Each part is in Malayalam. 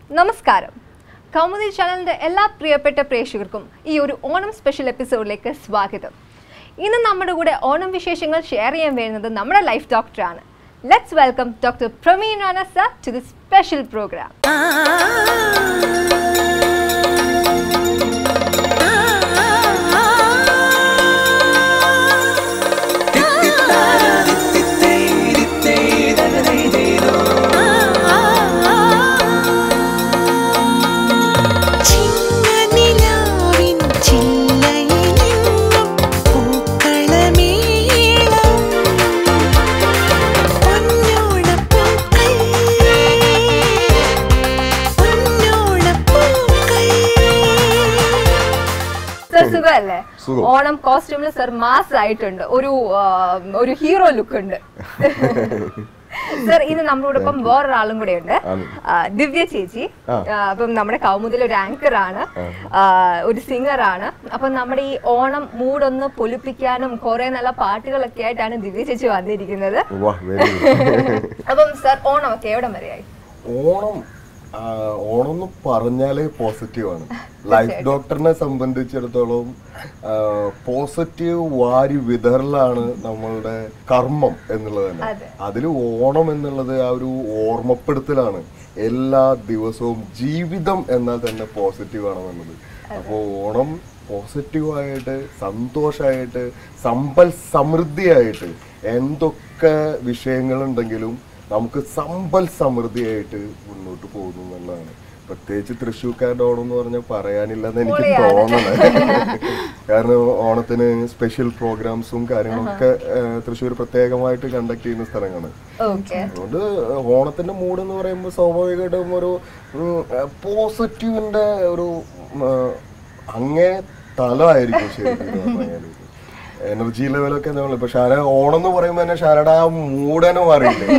നമസ്കാരം കൗമുദി ചാനലിന്റെ എല്ലാ പ്രിയപ്പെട്ട പ്രേക്ഷകർക്കും ഈ ഒരു ഓണം സ്പെഷ്യൽ എപ്പിസോഡിലേക്ക് സ്വാഗതം ഇന്ന് നമ്മുടെ കൂടെ ഓണം വിശേഷങ്ങൾ ഷെയർ ചെയ്യാൻ വരുന്നത് നമ്മുടെ ലൈഫ് ഡോക്ടറാണ് let's welcome doctor Prameen Rana sir to the special programme ചിങ്ങനിലാവിൻ ചില്ലയിലെങ്ങും പൂക്കളമേളം പൊന്നോണപ്പൂക്കൾ പൊന്നോണപ്പൂക്കൾ സർ സുഖമല്ലേ സുഖം. ഓണം കോസ്റ്റ്യൂമിൽ സർ മാസ് ആയിട്ടുണ്ട് ഒരു ആ, ഒരു ഹീറോ ലുക്ക് ഉണ്ട് സർ ഇന്ന് നമ്മളോടൊപ്പം വേറൊരാളും കൂടെ ഉണ്ട് ആണ്. ആ, ദിവ്യ ചേച്ചി ആ. ആ, അപ്പം നമ്മുടെ കൗമുദിൽ ഒരു ആങ്കർ ആണ് ആ, ഒരു സിംഗർ ആണ് അപ്പം നമ്മുടെ ഈ ഓണം മൂടൊന്ന് പൊലിപ്പിക്കാനും കുറെ നല്ല പാട്ടുകളൊക്കെ ആയിട്ടാണ് ദിവ്യ ചേച്ചി വന്നിരിക്കുന്നത് വാ വെരി ഗുഡ് അപ്പം സർ ഓണം ഒക്കെ എവിടം വരെയായി ഓണം ആ, ഓണം എന്ന് പറഞ്ഞാലേ പോസിറ്റീവ് ആണ് ലൈഫ് ഡോക്ടറിനെ സംബന്ധിച്ചിടത്തോളം പോസിറ്റീവ് വാരി വിതറലാണ് നമ്മളുടെ കർമ്മം എന്നുള്ളത് തന്നെ അതെ. അതിൽ ഓണം എന്നുള്ളത് ആ ഒരു ഓർമ്മപ്പെടുത്തലാണ് എല്ലാ ദിവസവും ജീവിതം എന്നാൽ തന്നെ പോസിറ്റീവ് ആണെന്നുള്ളത് അപ്പോൾ ഓണം പോസിറ്റീവായിട്ട് സന്തോഷമായിട്ട് സമ്പൽ സമൃദ്ധിയായിട്ട് എന്തൊക്കെ വിഷയങ്ങളുണ്ടെങ്കിലും നമുക്ക് സമ്പൽ സമൃദ്ധിയായിട്ട് മുന്നോട്ട് പോകുന്നു എന്നുള്ളതാണ് പ്രത്യേകിച്ച് തൃശ്ശൂർക്കാരുടെ ഓണം എന്ന് പറഞ്ഞാൽ പറയാനില്ലെന്ന് എനിക്ക് പൊളിയാണ്. തോന്നണേ കാരണം ഓണത്തിന് സ്പെഷ്യൽ പ്രോഗ്രാംസും കാര്യങ്ങളൊക്കെ ഏഹ്, തൃശ്ശൂർ പ്രത്യേകമായിട്ട് കണ്ടക്ട് ചെയ്യുന്ന സ്ഥലങ്ങളാണ് ഓക്കെ അതുകൊണ്ട് ഓണത്തിന്റെ മൂഡ് എന്ന് പറയുമ്പോൾ സ്വാഭാവികമായിട്ടും ഒരു പോസിറ്റീവിന്റെ ഒരു ഉം, ആ, അങ്ങേ തലമായിരിക്കും ശരിക്കും ഇത് പറഞ്ഞു കഴിഞ്ഞാല്. എനർജി ലെവലൊക്കെ നമ്മൾ ഇപ്പൊ ഷാര ഓണം എന്ന് പറയുമ്പോ തന്നെ ഷാരയുടെ ആ മൂടനെ മാറിയില്ലേ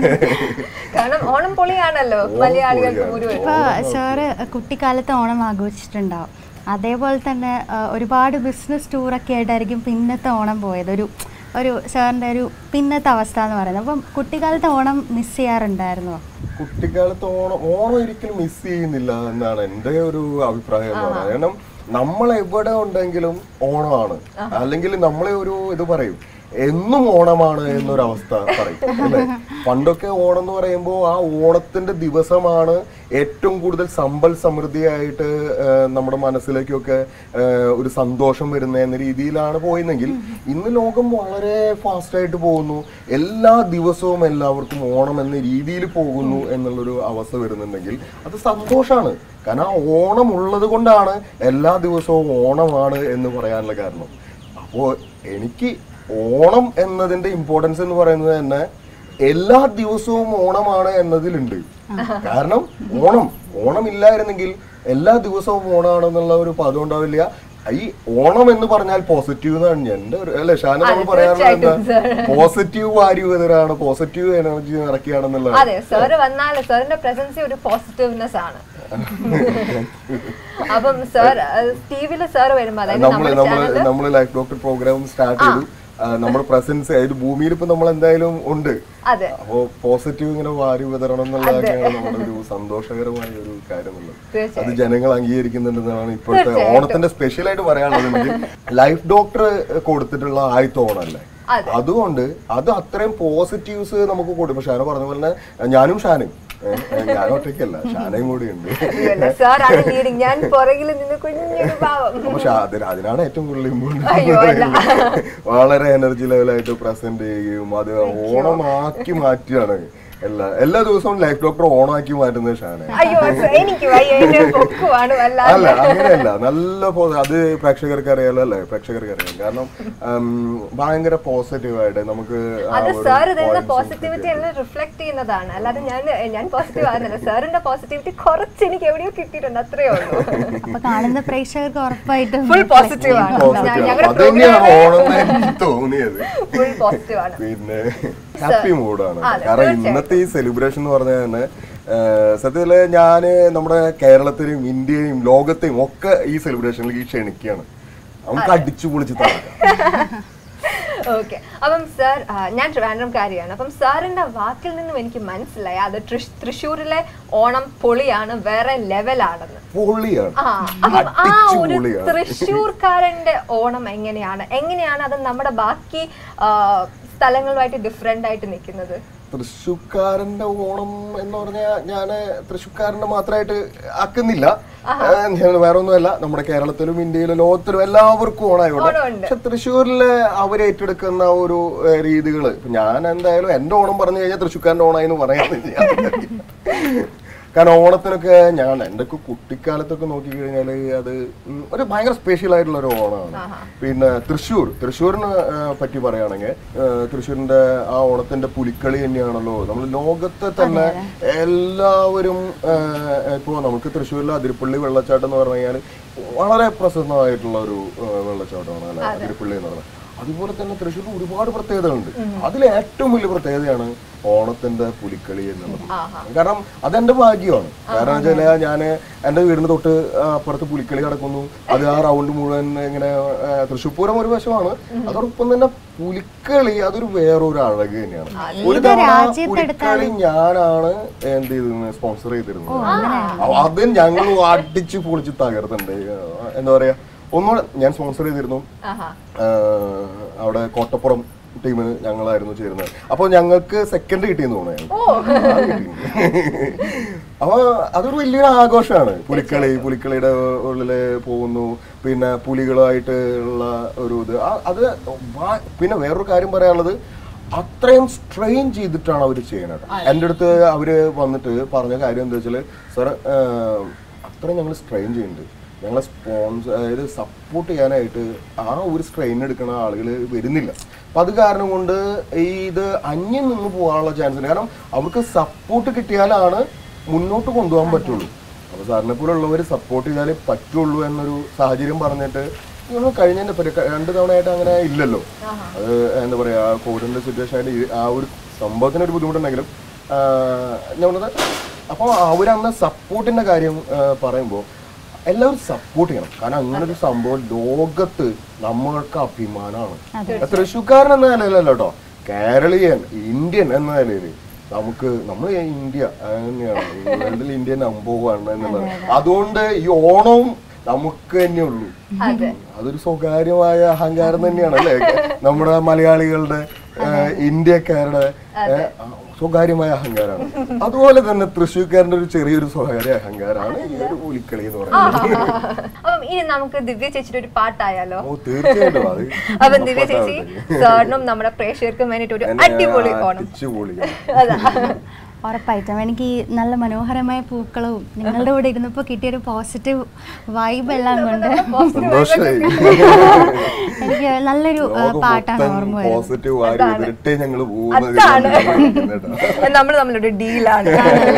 കാരണം ഓണം പൊളിയാണല്ലോ ഓണം മലയാളികൾക്ക് പൊളിയാണ്. മുഴുവൻ ഇപ്പോൾ സാറ് കുട്ടിക്കാലത്ത് ഓണം ആഘോഷിച്ചിട്ടുണ്ടാവും അതേപോലെ തന്നെ ആ, ഒരുപാട് ബിസിനസ് ടൂറൊക്കെ ആയിട്ടായിരിക്കും പിന്നത്തെ ഓണം പോയത് ഒരു ഒരു സാറിൻ്റെ ഒരു പിന്നത്തെ അവസ്ഥ എന്ന് പറയുന്നത് അപ്പം കുട്ടിക്കാലത്തെ ഓണം മിസ് ചെയ്യാറുണ്ടായിരുന്നോ കുട്ടിക്കാലത്ത് ഓണം ഓണം ഒരിക്കലും മിസ് ചെയ്യുന്നില്ല എന്നാണ് എൻ്റെ ഒരു അഭിപ്രായം എന്ന് പറയുന്നത് കാരണം നമ്മൾ എവിടെ ഉണ്ടെങ്കിലും ഓണമാണ് അല്ലെങ്കിൽ നമ്മളെ ഒരു ഇത് പറയും എന്നും ഓണമാണ് എന്നൊരു അവസ്ഥ പറയും അല്ലേ പണ്ടൊക്കെ ഓണം എന്ന് പറയുമ്പോൾ ആ ഓണത്തിന്റെ ദിവസമാണ് ഏറ്റവും കൂടുതൽ സമ്പൽ സമൃദ്ധിയായിട്ട് ആ, നമ്മുടെ മനസ്സിലേക്കൊക്കെ ആ, ഒരു സന്തോഷം വരുന്ന എന്ന രീതിയിലാണ് പോയിരുന്നെങ്കിൽ ഇന്ന് ലോകം വളരെ ഫാസ്റ്റ് ആയിട്ട് പോകുന്നു എല്ലാ ദിവസവും എല്ലാവർക്കും ഓണം എന്ന രീതിയിൽ പോകുന്നു എന്നുള്ളൊരു അവസ്ഥ വരുന്നുണ്ടെങ്കിൽ അത് സന്തോഷമാണ് കാരണം ആ ഓണം ഉള്ളത് കൊണ്ടാണ് എല്ലാ ദിവസവും ഓണമാണ് എന്ന് പറയാനുള്ള കാരണം അപ്പോൾ എനിക്ക് ഓണം എന്നതിന്റെ ഇമ്പോർട്ടൻസ് എന്ന് പറയുന്നത് തന്നെ എല്ലാ ദിവസവും ഓണമാണ് എന്നതിലുണ്ട് കാരണം ഓണം ഓണം ഇല്ലായിരുന്നെങ്കിൽ എല്ലാ ദിവസവും ഓണമാണെന്നുള്ള ഒരു പദം ഉണ്ടാവില്ല ഈ ഓണം എന്ന് പറഞ്ഞാൽ പോസിറ്റീവ് എന്നാണ് എന്റെ ഒരു അല്ലെ ഷാന നമ്മൾ അതെ, പറയാറുള്ളത് എന്താ തീർച്ചയായിട്ടും, പോസിറ്റീവ് വാരിവതരാണ് പോസിറ്റീവ് എനർജി നിറയ്ക്കുകയാണെന്നുള്ളത് അതെ സാറ് വന്നാൽ സാറിന്റെ പ്രസൻസ് ഒരു പോസിറ്റീവ്നെസ് ആണ് അപ്പം സാർ ടിവിയില് സാർ വരുമ്പോ അതായത് നമ്മള് നമ്മുടെ നമ്മള് ചാനലിൽ നമ്മള് ലൈഫ് ഡോക്ടർ പ്രോഗ്രാം സ്റ്റാർട്ട് ചെയ്തു ആ, നമ്മുടെ പ്രസൻസ് അതായത് ഭൂമിയിൽ ഇപ്പൊ നമ്മൾ എന്തായാലും ഉണ്ട് അതെ അപ്പോ പോസിറ്റീവ് ഇങ്ങനെ വാരി വിതരണം എന്നുള്ളതൊക്കെയാണ് നമ്മുടെ ഒരു സന്തോഷകരമായ ഒരു കാര്യം എന്നുള്ളത് അത് തീർച്ചയായും ജനങ്ങൾ അംഗീകരിക്കുന്നുണ്ടെന്നാണ് ഇപ്പോഴത്തെ തീർച്ചയായിട്ടും. ഓണത്തിന്റെ സ്പെഷ്യൽ ആയിട്ട് പറയാനുള്ളത് ലൈഫ് ഡോക്ടർ കൊടുത്തിട്ടുള്ള ആദ്യത്തെ ഓണല്ലേ അതെ. അതുകൊണ്ട് അത് അത്രയും പോസിറ്റീവ്സ് നമുക്ക് കൊടുക്കും ഷാന പറഞ്ഞ പോലെ തന്നെ ഞാനും ഷാനും ഏ, ഏ, ഞാൻ ഒറ്റയ്ക്കല്ല ഷാനയും കൂടി ഉണ്ട് സാറാണ് ലീഡിങ് ഞാൻ പുറകിൽ നിന്ന് കുഞ്ഞൊരു പാവം പക്ഷെ അതിന് അതിനാണ് ഏറ്റവും കൂടുതൽ അയ്യോ, അല്ല. ഇമ്പോർട്ടൻറ്റ് വളരെ എനർജി ലെവലായിട്ട് പ്രസന്റ് ചെയ്യുകയും അത് ഓണമാക്കി മാറ്റിയാണ് എല്ലാ എല്ലാ ദിവസവും ലൈഫ് ഡോക്ടർ ഓണാക്കി മാറ്റുന്നത് ഷാന അയ്യോ സർ, എനിക്ക് വയ്യ എന്നെ പൊക്കുവാണ് അല്ല വല്ലാതെ അങ്ങനെയല്ല നല്ല പോ- അത് പ്രേക്ഷകർക്ക് അറിയാലോ അല്ലേ പ്രേക്ഷകർക്ക് അറിയാം കാരണം ഉം, ഭയങ്കര പോസിറ്റീവ് ആയിട്ട് നമുക്ക് ആ അത് ഒരു സാർ തരുന്ന points പോസിറ്റിവിറ്റി എല്ലാം റിഫ്ലക്ട് ചെയ്യുന്നതാണ് അല്ലാതെ ഞാൻ ഞാൻ പോസിറ്റീവ് ആകുന്നില്ല സാറിന്റെ പോസിറ്റിവിറ്റി കുറച്ച് എനിക്ക് എവിടെയോ കിട്ടിയിട്ടുണ്ട് അത്രേ ഉള്ളൂ അപ്പൊ കാണുന്ന പ്രേക്ഷകർക്ക് ഉറപ്പായിട്ടും ഫുൾ പോസിറ്റീവ് ആണ് positive ഞാൻ- ആണ്. ഞങ്ങളുടെ അത് തന്നെയാണ് പ്രോഗ്രാം ഓണം എന്ന് എനിക്ക് തോന്നിയത് ഫുൾ പോസിറ്റീവ് ആണ് പിന്നെ ഹാപ്പി മൂഡാണ് അതെ, കാരണം തീർച്ചയായിട്ടും. ഇന്നത്തെ ഈ സെലിബ്രേഷൻ എന്ന് പറഞ്ഞാൽ തന്നെ ഏഹ്, സത്യത്തില് ഞാന് നമ്മുടെ കേരളത്തിലെയും ഇന്ത്യയും ലോകത്തെയും ഒക്കെ ഈ സെലിബ്രേഷനിലേക്ക് ക്ഷണിക്കുകയാണ് നമുക്ക് അടിച്ചു പൊളിച്ച് തറക്കാം ഓക്കെ അപ്പം സാർ ഞാൻ ട്രിവാൻഡ്രംകാരിയാണ് അപ്പം സാറിന്റെ വാക്കിൽ നിന്നും എനിക്ക് മനസ്സിലായി അത് തൃശ്- തൃശ്ശൂരിലെ ഓണം പൊളിയാണ് വേറെ ലെവലാണെന്ന് പൊളിയാണ് ആ അപ്പം ആ അടിച്ചു ഒരു പൊളിയാണ് തൃശ്ശൂർക്കാരന്റെ ഓണം എങ്ങനെയാണ് എങ്ങനെയാണ് അത് നമ്മുടെ ബാക്കി ആ, സ്ഥലങ്ങളുമായിട്ട് ഡിഫറെന്റ് ആയിട്ട് നിൽക്കുന്നത് തൃശ്ശൂക്കാരന്റെ ഓണം എന്ന് പറഞ്ഞാൽ ഞാൻ തൃശ്ശൂക്കാരന്റെ മാത്രമായിട്ട് ആക്കുന്നില്ല ഏഹ് ഞാൻ വേറെ ഒന്നുമല്ല നമ്മുടെ കേരളത്തിലും ഇന്ത്യയിലും ലോകത്തിലും എല്ലാവർക്കും ഓണായിക്കോട്ടെ ഓണമുണ്ട്. പക്ഷെ തൃശ്ശൂരില് അവർ ഏറ്റെടുക്കുന്ന ഒരു ഏഹ്, രീതികള് ഇപ്പൊ ഞാൻ എന്തായാലും എന്റെ ഓണം പറഞ്ഞു കഴിഞ്ഞാൽ തൃശ്ശൂക്കാരന്റെ ഓണായി എന്ന് പറയാൻ കാരണം ഓണത്തിനൊക്കെ ഞാൻ എൻ്റെ ഒക്കെ കുട്ടിക്കാലത്തൊക്കെ നോക്കിക്കഴിഞ്ഞാൽ അത് ഉം ഒരു ഭയങ്കര സ്പെഷ്യൽ ആയിട്ടുള്ള ഒരു ഓണമാണ് പിന്നെ തൃശ്ശൂർ തൃശ്ശൂരിനെ ആ, പറ്റി പറയുകയാണെങ്കിൽ തൃശ്ശൂരിന്റെ ആ ഓണത്തിന്റെ പുലിക്കളി തന്നെയാണല്ലോ നമ്മൾ ലോകത്തെ തന്നെ എല്ലാവരും ഇപ്പോൾ നമുക്ക് തൃശ്ശൂരിലെ അതിരപ്പള്ളി വെള്ളച്ചാട്ടം എന്ന് പറഞ്ഞു കഴിഞ്ഞാൽ വളരെ പ്രസിദ്ധമായിട്ടുള്ള ഒരു ആ, വെള്ളച്ചാട്ടമാണ് അല്ലെ അതിരപ്പള്ളി എന്ന് പറയുന്നത് അതുപോലെ തന്നെ തൃശ്ശൂരിൽ ഒരുപാട് പ്രത്യേകതകളുണ്ട് അതിൽ ഏറ്റവും വലിയ പ്രത്യേകതയാണ് ഓണത്തിന്റെ പുലിക്കളി എന്നുള്ളത് കാരണം അതെന്റെ ഭാഗ്യമാണ് കാരണം വെച്ചാല് ഞാൻ എന്റെ വീടിന് തൊട്ട് ആ, അപ്പുറത്ത് പുലിക്കളി കിടക്കുന്നു അത് ആ റൗണ്ട് മുഴുവൻ ഇങ്ങനെ ആ, തൃശ്ശൂർ പൂരം ഒരു വശമാണ് അതോടൊപ്പം തന്നെ പുലിക്കളി അതൊരു വേറൊരു അഴക് തന്നെയാണ് ഒരു ഏത് തവണ രാജ്യത്തെടുത്താലും- പുലിക്കളി ഞാനാണ് എന്ത് ചെയ്തിരുന്നത് സ്പോൺസർ ചെയ്തിരുന്നത് അപ്പൊ അത് ഞങ്ങൾ അടിച്ച് പൊളിച്ച് തകർത്തുണ്ട് ആ, എന്താ പറയാ ഒന്നുകൂടെ ഞാൻ സ്പോൺസർ ചെയ്തിരുന്നു ആഹാ ആഹ് അവിടെ കോട്ടപ്പുറം ടീമിന് ഞങ്ങളായിരുന്നു ചേരുന്നത് അപ്പോൾ ഞങ്ങൾക്ക് സെക്കൻഡ് കിട്ടിയെന്ന് തോന്നുന്നു അപ്പൊ അതൊരു വലിയൊരു ആഘോഷമാണ് പുലിക്കളി പുലിക്കളിയുടെ ഉള്ളില് പോകുന്നു പിന്നെ പുലികളായിട്ട് ഉള്ള ഒരു ഇത് ആ- അത് വാ- പിന്നെ വേറൊരു കാര്യം പറയാനുള്ളത് അത്രയും സ്ട്രെയിൻ ചെയ്തിട്ടാണ് അവർ ചെയ്യുന്നത് എൻ്റെ അടുത്ത് അവര് വന്നിട്ട് പറഞ്ഞ കാര്യം എന്താ വെച്ചാൽ സാർ അത്രയും ഞങ്ങൾ സ്ട്രെയിൻ ചെയ്യുന്നുണ്ട് ഞങ്ങളെ സ്പോൺസർ അതായത് സപ്പോർട്ട് ചെയ്യാനായിട്ട് ആ ഒരു സ്ട്രെയിൻ എടുക്കുന്ന ആളുകൾ വരുന്നില്ല അപ്പൊ അത് കാരണം കൊണ്ട് ഈ ഇത് അന്യം നിന്ന് പോകാനുള്ള ചാൻസ് ഉണ്ട് കാരണം അവർക്ക് സപ്പോർട്ട് കിട്ടിയാലാണ് മുന്നോട്ട് കൊണ്ടുപോകാൻ പറ്റുള്ളൂ അപ്പൊ സാറിനെ പോലുള്ളവർ സപ്പോർട്ട് ചെയ്താലേ പറ്റുള്ളൂ എന്നൊരു സാഹചര്യം പറഞ്ഞിട്ട് നമ്മൾ കഴിഞ്ഞതിന്റെ പരി രണ്ട് തവണയായിട്ട് അങ്ങനെ ഇല്ലല്ലോ അത് എന്താ പറയാ കോവിഡിന്റെ സിറ്റുവേഷൻ ആയിട്ട് ഈ- ആ ഒരു സംഭവത്തിന് ഒരു ബുദ്ധിമുട്ടുണ്ടെങ്കിലും ആ, ഞാൻ പറഞ്ഞത് അപ്പോൾ അവരന്ന് സപ്പോർട്ടിന്റെ കാര്യം പറയുമ്പോൾ എല്ലാവരും സപ്പോർട്ട് ചെയ്യണം കാരണം അങ്ങനെ ഒരു സംഭവം ലോകത്ത് നമ്മൾക്ക് അഭിമാനമാണ് തൃശ്ശൂക്കാരൻ എന്ന നിലയിലല്ല കേട്ടോ കേരളീയൻ ഇന്ത്യൻ എന്ന നിലയിൽ നമുക്ക് നമ്മൾ ഇന്ത്യ തന്നെയാണ് വേൾഡിൽ ഇന്ത്യ നമ്പർ വൺ എന്നുള്ളത് അതുകൊണ്ട് ഈ ഓണവും നമുക്ക് തന്നെ ഉള്ളൂ അതെ അതൊരു സ്വകാര്യമായ അഹങ്കാരം തന്നെയാണ് അല്ലേ നമ്മുടെ മലയാളികളുടെ ഏഹ്, ഇന്ത്യക്കാരുടെ ഏഹ്, സ്വകാര്യമായ അഹങ്കാരമാണ് അതുപോലെ തന്നെ തൃശ്ശൂർക്കാരന്റെ ഒരു ചെറിയൊരു സ്വകാര്യ അഹങ്കാരമാണ് ഈ ഒരു പുലിക്കളി എന്ന് പറയുന്നത് അപ്പം ഇനി നമുക്ക് ദിവ്യ ചേച്ചിയുടെ ഒരു പാട്ടായാലോ ഓ തീർച്ചയായിട്ടും അത് അപ്പം ദിവ്യ ചേച്ചി സാറിനും നമ്മുടെ പ്രേക്ഷകർക്കും വേണ്ടിട്ട് ഒരു അടിപൊളി ഓണം അടിച്ചുപൊളി അതാ ഉറപ്പായിട്ടും എനിക്ക് ഈ നല്ല മനോഹരമായ പൂക്കളവും നിങ്ങളുടെ കൂടെ ഇരുന്നപ്പോൾ കിട്ടിയൊരു പോസിറ്റീവ് വൈബ് എല്ലാം കൊണ്ട് സന്തോഷമായി എനിക്ക് നല്ലൊരു ആ, പാട്ടാണ് ഓർമ്മ വരുന്നത് പോസിറ്റീവ് ആയി വരട്ടെ ഞങ്ങൾ അതാണ്. പോകുന്നത് നമ്മൾ തമ്മിലൊരു ഡീലാണ്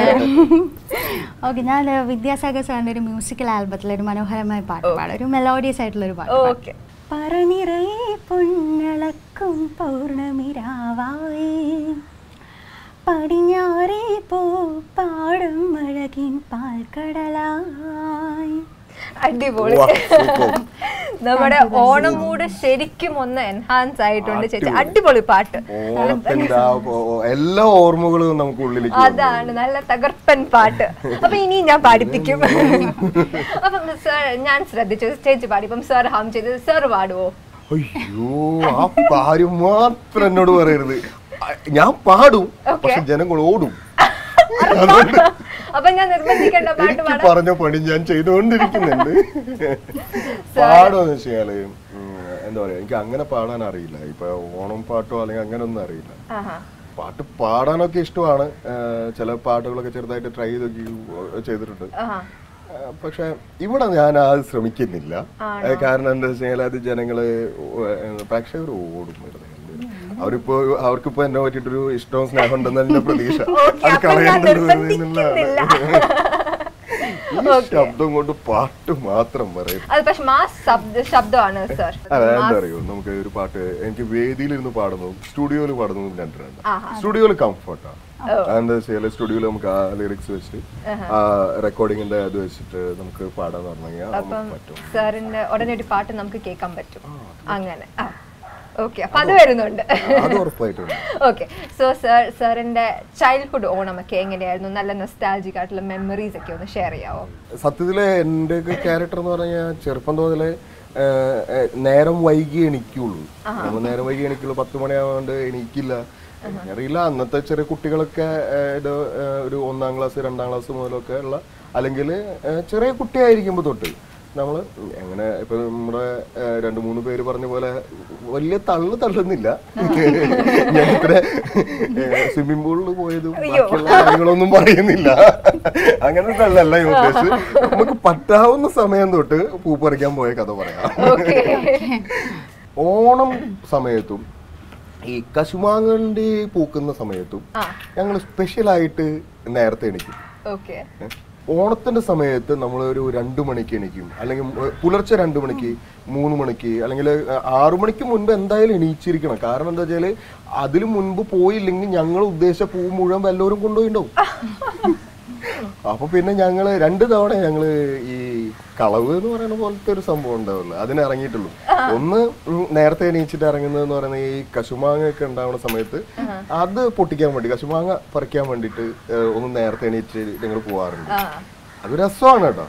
ഓക്കെ ഞാൻ വിദ്യാസാഗർ സാറിന്റെ ഒരു മ്യൂസിക്കൽ ആൽബത്തിലെ ഒരു മനോഹരമായ പാട്ട് പാടാം ഒരു മെലോഡിയസ് ആയിട്ടുള്ള ഒരു പാട്ട് പാടാം. ഓക്കെ പറനിറയെ പൊന്നളക്കും പൗർണമിരാവായി പടിഞ്ഞാറേ പോ പാടും അഴകിൻ പാൽക്കടലായി അടിപൊളി വാ, super. നമ്മുടെ ഓണം മൂഡ് ശരിക്കും ഒന്ന് എൻഹാൻസ് ആയിട്ടുണ്ട് ചേച്ചി അടിപൊളി. അടിപൊളി പാട്ട് ഓണത്തിന്റെ ആ ഓ- എല്ലാ ഓർമ്മകളും നമുക്ക് ഉള്ളിലേക്ക് അതാണ് നല്ല തകർപ്പൻ പാട്ട് അപ്പൊ ഇനി ഞാൻ പാടിപ്പിക്കും അപ്പം സാർ ഞാൻ ശ്രദ്ധിച്ചു ചേച്ചി പാടി ഇപ്പം സാർ ഹാം ചെയ്തത് സാർ പാടുവോ അയ്യോ ആ കാര്യം മാത്രം എന്നോട് പറയരുത് അ- ഞാൻ പാടും Okay. പക്ഷെ ജനങ്ങൾ ഓടും അപ്പൊ ഞാൻ നിർബന്ധിക്കേണ്ട പാട്ട് എനിക്ക് പാടാം പറഞ്ഞ പണി ഞാൻ ചെയ്തുകൊണ്ടിരിക്കുന്നുണ്ട് പാടുമെന്ന് വെച്ചാല് ഉം, എന്താ പറയാ എനിക്ക് അങ്ങനെ പാടാൻ അറിയില്ല ഇപ്പൊ ഓണം പാട്ടോ അല്ലെങ്കിൽ അങ്ങനെ ഒന്നും അറിയില്ല ആഹാ. പാട്ട് പാടാനൊക്കെ ഇഷ്ടമാണ് ഏഹ് ചില പാട്ടുകളൊക്കെ ചെറുതായിട്ട് ട്രൈ ചെയ്തൊക്കെ ചെയ്തിട്ടുണ്ട് ആഹാ. ഏഹ് പക്ഷെ ഇവിടെ ഞാൻ അത് ശ്രമിക്കുന്നില്ല ഏഹ് കാരണം എന്താ വെച്ചാൽ അത് ജനങ്ങള് ഏഹ് പ്രേക്ഷകർ ഓടും വെറുതെ. അവരിപ്പോ അവർക്കിപ്പോ എന്നെ പറ്റിയിട്ടൊരു ഇഷ്ടവും സ്നേഹം ഉണ്ടെന്ന് എന്റെ പ്രതീക്ഷ Okay, അത് അപ്പൊ ഞാൻ കളയേണ്ടത് നിർബന്ധിക്കുന്നില്ല. ഈ ശബ്ദം കൊണ്ട് പാട്ട് മാത്രം പറയും അത് പക്ഷെ മാസ് ശബ്ദ ശബ്ദമാണ് സാർ അതെന്താ അറിയോ നമുക്ക് ഒരു പാട്ട് എനിക്ക് വേദിയിലിരുന്ന് പാടുന്നതും സ്റ്റുഡിയോയിൽ പാടുന്നതും രണ്ട് രണ്ട് ആഹാ. സ്റ്റുഡിയോയിൽ കംഫർട്ടാണ് എന്താ വെച്ചാൽ സ്റ്റുഡിയോയിൽ നമുക്ക് ആ ലിറിക്സ് വെച്ച് ആ റെക്കോർഡിങ്ങിന്റെ അത് വെച്ചിട്ട് നമുക്ക് പാടാന്ന് പറഞ്ഞു കഴിഞ്ഞാൽ അപ്പം നമുക്ക് പറ്റും സാറിന്റെ ഉടനെ ഒരു പാട്ട് നമുക്ക് കേൾക്കാൻ പറ്റും അങ്ങനെ ഓക്കെ അപ്പൊ അത് വരുന്നുണ്ട് അത് ഉറപ്പായിട്ടുണ്ട് ഓക്കെ സോ സർ സാറിന്റെ ചൈൽഡ്ഹുഡ് ഓണമൊക്കെ എങ്ങനെയായിരുന്നു നല്ല നൊസ്റ്റാൾജിക് ആയിട്ടുള്ള മെമ്മറീസ് ഒക്കെ ഒന്ന് ഷെയർ ചെയ്യാവോ സത്യത്തില് എൻ്റെ ഒക്കെ ക്യാരക്ടർ എന്ന് പറഞ്ഞാൽ ചെറുപ്പം തോതിലെ നേരം വൈകി എണിക്കുള്ളൂ നമ്മൾ നേരം വൈകി എണിക്കുള്ളൂ പത്ത് മണിയാവാണ്ട് എണീക്കില്ല അറിയില്ല അന്നത്തെ ചെറിയ കുട്ടികളൊക്കെ ഏഹ്, ഇത് ഏഹ്, ഒരു ഒന്നാം ക്ലാസ് രണ്ടാം ക്ലാസ് മുതലൊക്കെ ഉള്ള അല്ലെങ്കിൽ ചെറിയ കുട്ടിയായിരിക്കുമ്പോൾ തൊട്ട് നമ്മൾ എങ്ങനെ ഇപ്പൊ നമ്മുടെ ഏഹ്, രണ്ട് മൂന്ന് പേര് പറഞ്ഞ പോലെ വലിയ തള്ളു തള്ളുന്നില്ല ഞാൻ ഇത്ര സ്വിമ്മിംഗ് പൂളിൽ പോയതും ബാക്കിയുള്ള കാര്യങ്ങളൊന്നും പറയുന്നില്ല അങ്ങനെ തള്ളല്ല ഈ ഉദ്ദേശിച്ച് നമുക്ക് പറ്റാവുന്ന സമയം തൊട്ട് പൂ പറിക്കാൻ പോയ കഥ പറയാം ഓക്കെ ഓണം സമയത്തും ഈ കശുമാങ്ങണ്ടി പൂക്കുന്ന സമയത്തും ആ ഞങ്ങൾ സ്പെഷ്യലായിട്ട് നേരത്തെ എണീക്കും ഓക്കെ ഏ? ഓണത്തിന്റെ സമയത്ത് നമ്മൾ ഒരു രണ്ടു മണിക്ക് എണീക്കും അല്ലെങ്കിൽ ഏ, പുലർച്ചെ രണ്ടു മണിക്ക് മൂന്ന് മണിക്ക് അല്ലെങ്കിൽ ആറു മണിക്ക് മുൻപ് എന്തായാലും എണീച്ചിരിക്കണം കാരണം എന്താ വെച്ചാല് അതിന് മുൻപ് പോയില്ലെങ്കിൽ ഞങ്ങൾ ഉദ്ദേശിച്ച പൂ മുഴുവൻ വല്ലവരും കൊണ്ടുപോയിണ്ടാവും അപ്പൊ പിന്നെ ഞങ്ങള് രണ്ട് തവണ ഞങ്ങള് ഈ കളവ് എന്ന് പറയുന്ന പോലത്തെ ഒരു സംഭവം ഉണ്ടാവില്ല അതിന് ഇറങ്ങിയിട്ടുള്ളൂ ഒന്ന് ഉം നേരത്തെ എണീച്ചിട്ട് ഇറങ്ങുന്നത് എന്ന് പറയുന്നത് ഈ കശുമാങ്ങ ഒക്കെ ഉണ്ടാവുന്ന സമയത്ത് അത് പൊട്ടിക്കാൻ വേണ്ടി കശുമാങ്ങ പറിക്കാൻ വേണ്ടിയിട്ട് ഏഹ്, ഒന്ന് നേരത്തെ എണീറ്റ് ഞങ്ങൾ പോവാറുണ്ട് ആ അത് രസമാണ് കേട്ടോ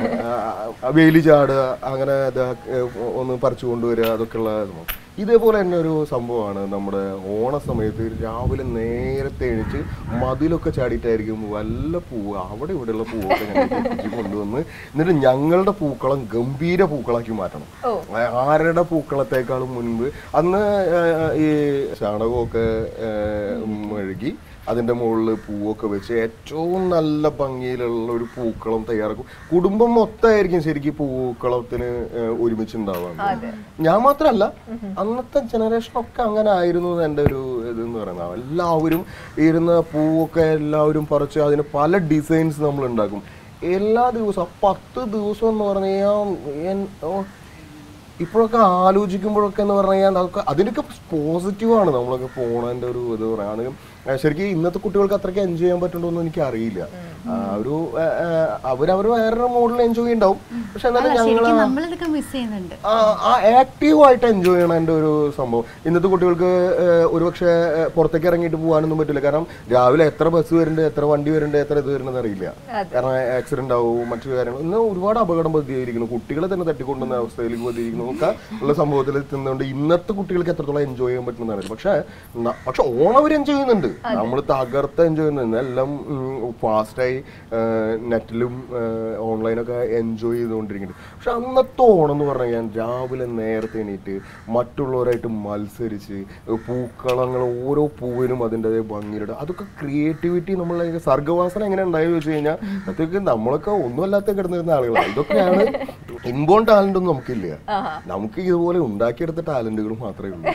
വെയില് ചാടുക അങ്ങനെ ഇത് ഒന്ന് പറിച്ചു കൊണ്ടുവരിക അതൊക്കെ ഉള്ള സംഭവം. ഇതേപോലെ തന്നെ ഒരു സംഭവമാണ് നമ്മുടെ ഓണ സമയത്ത് രാവിലെ നേരത്തെ എണീച്ച് മതിലൊക്കെ ചാടിയിട്ടായിരിക്കും വല്ല പൂവ് അവിടെ ഇവിടെയുള്ള പൂവൊക്കെ ഞങ്ങൾ പൊട്ടിച്ച് കൊണ്ടുവന്ന് എന്നിട്ട് ഞങ്ങളുടെ പൂക്കളം ഗംഭീര പൂക്കളാക്കി മാറ്റണം ഓ. ആരുടെ പൂക്കളത്തെക്കാളും മുൻപ് അന്ന് ഏഹ്, ഈ ചാണകമൊക്കെ ഏഹ്, മെഴുകി അതിന്റെ മുകളിൽ പൂവൊക്കെ വെച്ച് ഏറ്റവും നല്ല ഭംഗിയിലുള്ള ഒരു പൂക്കളം തയ്യാറാക്കും കുടുംബം മൊത്തമായിരിക്കും ശരിക്കും പൂക്കളത്തിന് ഏഹ്, ഒരുമിച്ചുണ്ടാവാറ് ഞാൻ മാത്രമല്ല അന്നത്തെ ജനറേഷൻ ഒക്കെ അങ്ങനെ ആയിരുന്നു എന്ന് എൻ്റെ ഒരു ഇതെന്ന് പറയുന്നത് എല്ലാവരും ഇരുന്ന പൂവൊക്കെ എല്ലാവരും പറിച്ച് അതിന് പല ഡിസൈൻസ് നമ്മൾ ഉണ്ടാക്കും എല്ലാ ദിവസവും ആ പത്ത് ദിവസം എന്ന് പറഞ്ഞു കഴിഞ്ഞാൽ ഇപ്പോഴൊക്കെ ആലോചിക്കുമ്പോഴൊക്കെ എന്ന് പറഞ്ഞു കഴിഞ്ഞാൽ അതൊക്കെ അതിനൊക്കെ പോസിറ്റീവ് ആണ് നമ്മളൊക്കെ പോണതിന്റെ ഒരു ഇത് പറയാം അത് ശരിക്കും ഇന്നത്തെ കുട്ടികൾക്ക് അത്രയ്ക്ക് എൻജോയ് ചെയ്യാൻ പറ്റുന്നുണ്ടോ എന്ന് എനിക്ക് അറിയില്ല ആ ഒരു ആ, ആ, അവരവർ വേറൊരു മോഡൽ എൻജോയ് ചെയ്യുന്നുണ്ടാവും പക്ഷെ എന്നാലും ഞങ്ങൾ ശരിക്കും നമ്മളിതൊക്കെ മിസ് ചെയ്യുന്നുണ്ട് ആ ആക്റ്റീവ് ആയിട്ട് എൻജോയ് ചെയ്യണ എൻ്റെ ഒരു സംഭവം ഇന്നത്തെ കുട്ടികൾക്ക് ഏഹ്, ഒരുപക്ഷെ ഏഹ്, പുറത്തേക്ക് ഇറങ്ങിയിട്ട് പോകാനൊന്നും പറ്റില്ല കാരണം രാവിലെ എത്ര ബസ് വരുന്നുണ്ട് എത്ര വണ്ടി വരുന്നുണ്ട് എത്ര ഇത് വരുന്നത് അറിയില്ല കാരണം ആക്സിഡന്റ് ആവും മറ്റു കാര്യങ്ങൾ ഇന്ന് ഒരുപാട് അപകടം പതിയിരിക്കുന്നു കുട്ടികളെ തന്നെ തട്ടിക്കൊണ്ടുവന്ന അവസ്ഥയിലേക്ക് പതിയിരിക്കുന്നു ഒക്കെ ഉള്ള സംഭവത്തിൽ എത്തുന്നതുകൊണ്ട് ഇന്നത്തെ കുട്ടികൾക്ക് എത്രത്തോളം എൻജോയ് ചെയ്യാൻ പറ്റുന്നതാണ് അറിയില്ല പക്ഷെ ന- പക്ഷെ ഓണം അവർ എൻജോയ് ചെയ്യുന്നുണ്ട് നമ്മൾ തകർത്ത് എൻജോയ് ചെയ്യുന്നുണ്ട് എല്ലാം ഫാസ്റ്റായി നെറ്റിലും ഓൺലൈനൊക്കെ എൻജോയ് ചെയ്തുകൊണ്ടിരിക്കുന്നുണ്ട് പക്ഷെ അന്നത്തെ ഓണം എന്ന് പറഞ്ഞു കഴിഞ്ഞാൽ രാവിലെ നേരത്തെ എണീറ്റ് മറ്റുള്ളവരായിട്ട് മത്സരിച്ച് പൂക്കളങ്ങൾ ഓരോ പൂവിനും അതിൻ്റെതായ ഭംഗിയുടെ അതൊക്കെ ക്രിയേറ്റിവിറ്റി നമ്മളെ സർഗവാസന എങ്ങനെ ഉണ്ടായെന്ന് വെച്ച് കഴിഞ്ഞാൽ അതൊക്കെ നമ്മളൊക്കെ ഒന്നുമല്ലാത്ത കിടന്നിരുന്ന ആളുകളാണ് ഇതൊക്കെയാണ് ഇൻബോൺ ടാലന്റ് ഒന്നും നമുക്കില്ല നമുക്ക് ഇതുപോലെ ഉണ്ടാക്കിയെടുത്ത ടാലന്റുകൾ മാത്രമേ ഉള്ളൂ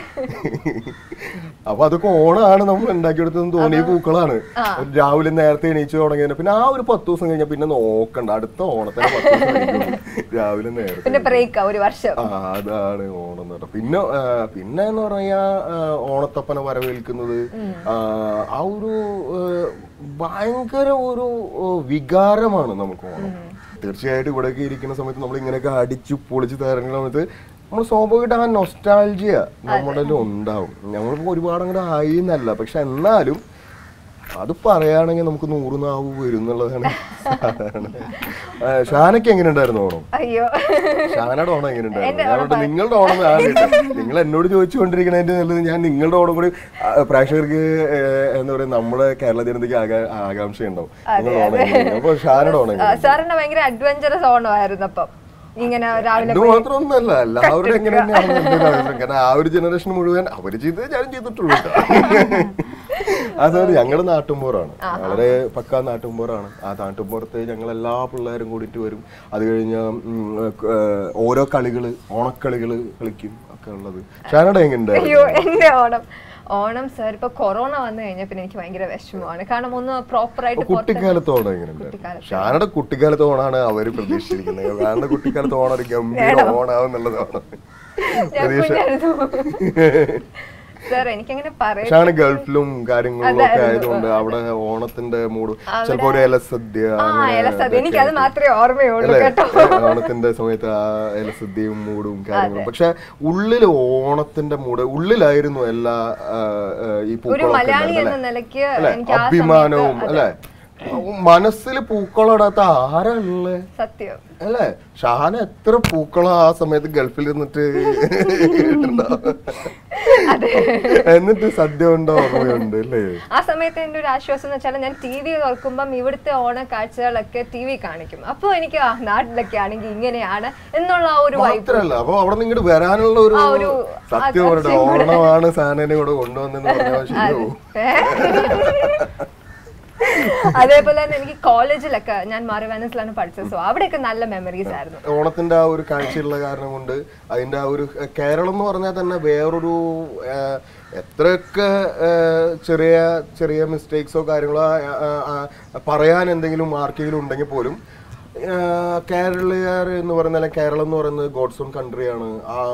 അപ്പൊ അതൊക്കെ ഓണാണ് നമ്മൾ ഉണ്ടാക്കിയെടുത്തതെന്ന് തോന്നിയ പൂക്കളാണ് രാവിലെ നേരത്തെ എണീച്ച് തുടങ്ങിയതിന് പിന്നെ ആ ഒരു പത്ത് ദിവസം കഴിഞ്ഞാൽ പിന്നെ നോക്കണ്ട അടുത്ത ഓണത്തിന് പത്ത് ദിവസം കഴിഞ്ഞുള്ളൂ. രാവിലെ നേരത്തെ പിന്നെ ബ്രേക്ക് ഒരു വർഷം ആ അതാണ് ഓണം എന്ന് പറഞ്ഞാൽ പിന്നെ ആ, പിന്നെ എന്ന് പറഞ്ഞാ ആ, ഓണത്തപ്പനെ വരവേൽക്കുന്നത് ആ, ആ ഒരു ആ, ഭയങ്കര ഒരു ആ, വികാരമാണ് നമുക്ക് ഓണം തീർച്ചയായിട്ടും ഇവിടെയൊക്കെ ഇരിക്കുന്ന സമയത്ത് നമ്മൾ ഇങ്ങനെയൊക്കെ അടിച്ചു പൊളിച്ച് തരുന്ന സമയത്ത് നമ്മൾ സ്വാഭാവികമായിട്ട് ആ നൊസ്റ്റാൾജിയ നമ്മുടെ ഉണ്ടാവും നമ്മളിപ്പോ ഒരുപാട് അങ്ങോട്ട് ആയി എന്നല്ല പക്ഷെ എന്നാലും അത് പറയുകയാണെങ്കിൽ നമുക്ക് നൂറ് നാവ് വരും എന്നുള്ളതാണ് സാധാരണ ആ, ഷാനയ്ക്ക് എങ്ങനെ ഉണ്ടായിരുന്നു ഓണം അയ്യോ ഷാനയുടെ ഓണം എങ്ങനെ ഉണ്ടായിരുന്നു ഞാൻ പറഞ്ഞിട്ട് നിങ്ങളുടെ ഓണം ഞാൻ കേട്ടു. നിങ്ങൾ എന്നോട് ചോദിച്ചുകൊണ്ടിരിക്കണതിന്റെ നല്ലത് ഞാൻ നിങ്ങളുടെ ഓണം കൂടി ആ, പ്രേക്ഷകർക്ക് ഏ, എന്താ പറയാ നമ്മുടെ കേരള ജനതയ്ക്ക് ആകാ- ആകാംക്ഷ ഉണ്ടാവും നിങ്ങളുടെ ഓണം എങ്ങനെയാണ് അപ്പൊ ഷാനയുടെ ഓണം എങ്ങനെയാണ് സാറിന് ഭയങ്കര അഡ്വഞ്ചറസ് ഓണമായിരുന്നു അപ്പം ഇങ്ങനെ രാവിലെ ഇത് മാത്രമൊന്നല്ല എല്ലാവരും എങ്ങനെ തന്നെയാണ് എൻ്റെ ഒരു അഭിപ്രായം. കാരണം ആ ഒരു ജനറേഷൻ മുഴുവൻ അവര് ചെയ്തത് ഞാനും ചെയ്തിട്ടുള്ളൂ കേട്ടോ. അതായത് ഞങ്ങളുടെ നാട്ടുമ്പോറാണ് വളരെ പക്കാ നാട്ടുമ്പോറാണ് ആ നാട്ടുമ്പോറത്ത് ഞങ്ങൾ എല്ലാ പിള്ളേരും കൂടിയിട്ട് വരും അത് കഴിഞ്ഞ് ഉം, ഏഹ്, ഓരോ കളികള് ഓണക്കളികള് കളിക്കും ഒക്കെ ഉള്ളത് ഷാനയുടെ എങ്ങനെ അയ്യോ എന്റെ ഓണം ഓണം സാർ ഇപ്പൊ കൊറോണ വന്നു കഴിഞ്ഞാൽ പിന്നെ എനിക്ക് ഭയങ്കര വിഷമമാണ് കാരണം ഒന്ന് പ്രോപ്പർ ആയിട്ട് പുറത്ത് കുട്ടിക്കാലത്ത് ഓണം എങ്ങനെയുണ്ട് കുട്ടിക്കാലത്ത്. ഷാനയുടെ കുട്ടിക്കാലത്ത് ഓണാണ് അവര് പ്രതീക്ഷിച്ചിരിക്കുന്നത് ഷാനയുടെ കുട്ടിക്കാലത്ത് ഓണം ഒരു ഗംഭീര ഓണാവും എന്നുള്ളതാണ് ഞാൻ പ്രതീക്ഷ കുഞ്ഞായിരുന്നു. സാർ എനിക്കങ്ങനെ പറയാൻ പക്ഷെ അങ്ങനെ ഗൾഫിലും കാര്യങ്ങളിലും ഒക്കെ അതായിരുന്നു. ആയതുകൊണ്ട് അവിടെ ഓണത്തിന്റെ മൂഡ് ചിലപ്പോ ഒരു ഇലസദ്യ ആ അങ്ങനെ ഇലസദ്യ അതൊക്കെ എനിക്കത് ആയിട്ട്. മാത്രമേ ഓർമ്മയുള്ളൂ അല്ലേ? കേട്ടോ ഓണത്തിന്റെ സമയത്ത് ആ ഇലസദ്യയും മൂടും കാര്യങ്ങളും പക്ഷെ ഉള്ളില് ഓണത്തിന്റെ മൂട് ഉള്ളിലായിരുന്നു എല്ലാ ആ, ആ, ഈ ഒരു പൂക്കളൊക്കെ മലയാളി ഉണ്ടായിരുന്നത്, എന്ന അല്ലേ? നിലയ്ക്ക് അല്ലേ? എനിക്ക് ആ അഭിമാനവും സമയത്ത് അല്ലെ മനസ്സിൽ പൂക്കളിടാത്ത ആരല്ലേ സത്യം അല്ലേ ഷാന എത്ര പൂക്കളം ആ സമയത്ത് ഗൾഫിൽ നിന്നിട്ട് ഇട്ടിട്ടുണ്ടാവും. എന്നിട്ട് സദ്യ ഉണ്ടോ ഓർമ്മയുണ്ട് അല്ലേ ആ സമയത്ത് എന്റെ ഒരു ആശ്വാസം എന്ന് വെച്ചാൽ ഞാൻ ടി വി തുറക്കുമ്പം ഇവിടുത്തെ ഓണ കാഴ്ചകളൊക്കെ ടി വി കാണിക്കും അപ്പോൾ എനിക്ക് ആ നാട്ടിലൊക്കെ ആണെങ്കിൽ ഇങ്ങനെയാണ് എന്നുള്ള ആ ഒരു വൈബ് മാത്രല്ല അപ്പൊ അവിടെ നിന്ന് ഇങ്ങോട്ട് വരാനുള്ള ഒരു ആ ഒരു സത്യം ആ പറയട്ടെ കുറച്ചും കൂടെ. ഓണമാണ് സാനനെ കൂടെ കൊണ്ടുവന്നെന്ന് പറഞ്ഞാൽ ശരിയാവും അതേപോലെ തന്നെ എനിക്ക് കോളേജിലൊക്കെ ഞാൻ മാറിവാനസിലാണ് പഠിച്ചത് സോ അവിടെയൊക്കെ നല്ല മെമ്മറീസ് ആയിരുന്നു ഓണത്തിന്റെ ആ ഒരു കാഴ്ചയുള്ള കാരണം കൊണ്ട് അതിന്റെ ആ ഒരു കേരളം എന്ന് പറഞ്ഞാൽ തന്നെ വേറൊരു ആ, എത്രയൊക്കെ ആ, ചെറിയ ചെറിയ മിസ്റ്റേക്സോ കാര്യങ്ങളോ ആ, ആ, ആ, പറയാൻ എന്തെങ്കിലും ആർക്കെങ്കിലും ഉണ്ടെങ്കിൽ പോലും ആ, കേരളീയർ എന്ന് പറയുന്ന കേരളം എന്ന് പറയുന്നത് ഗോഡ്സ് ഓൺ കൺട്രിയാണ്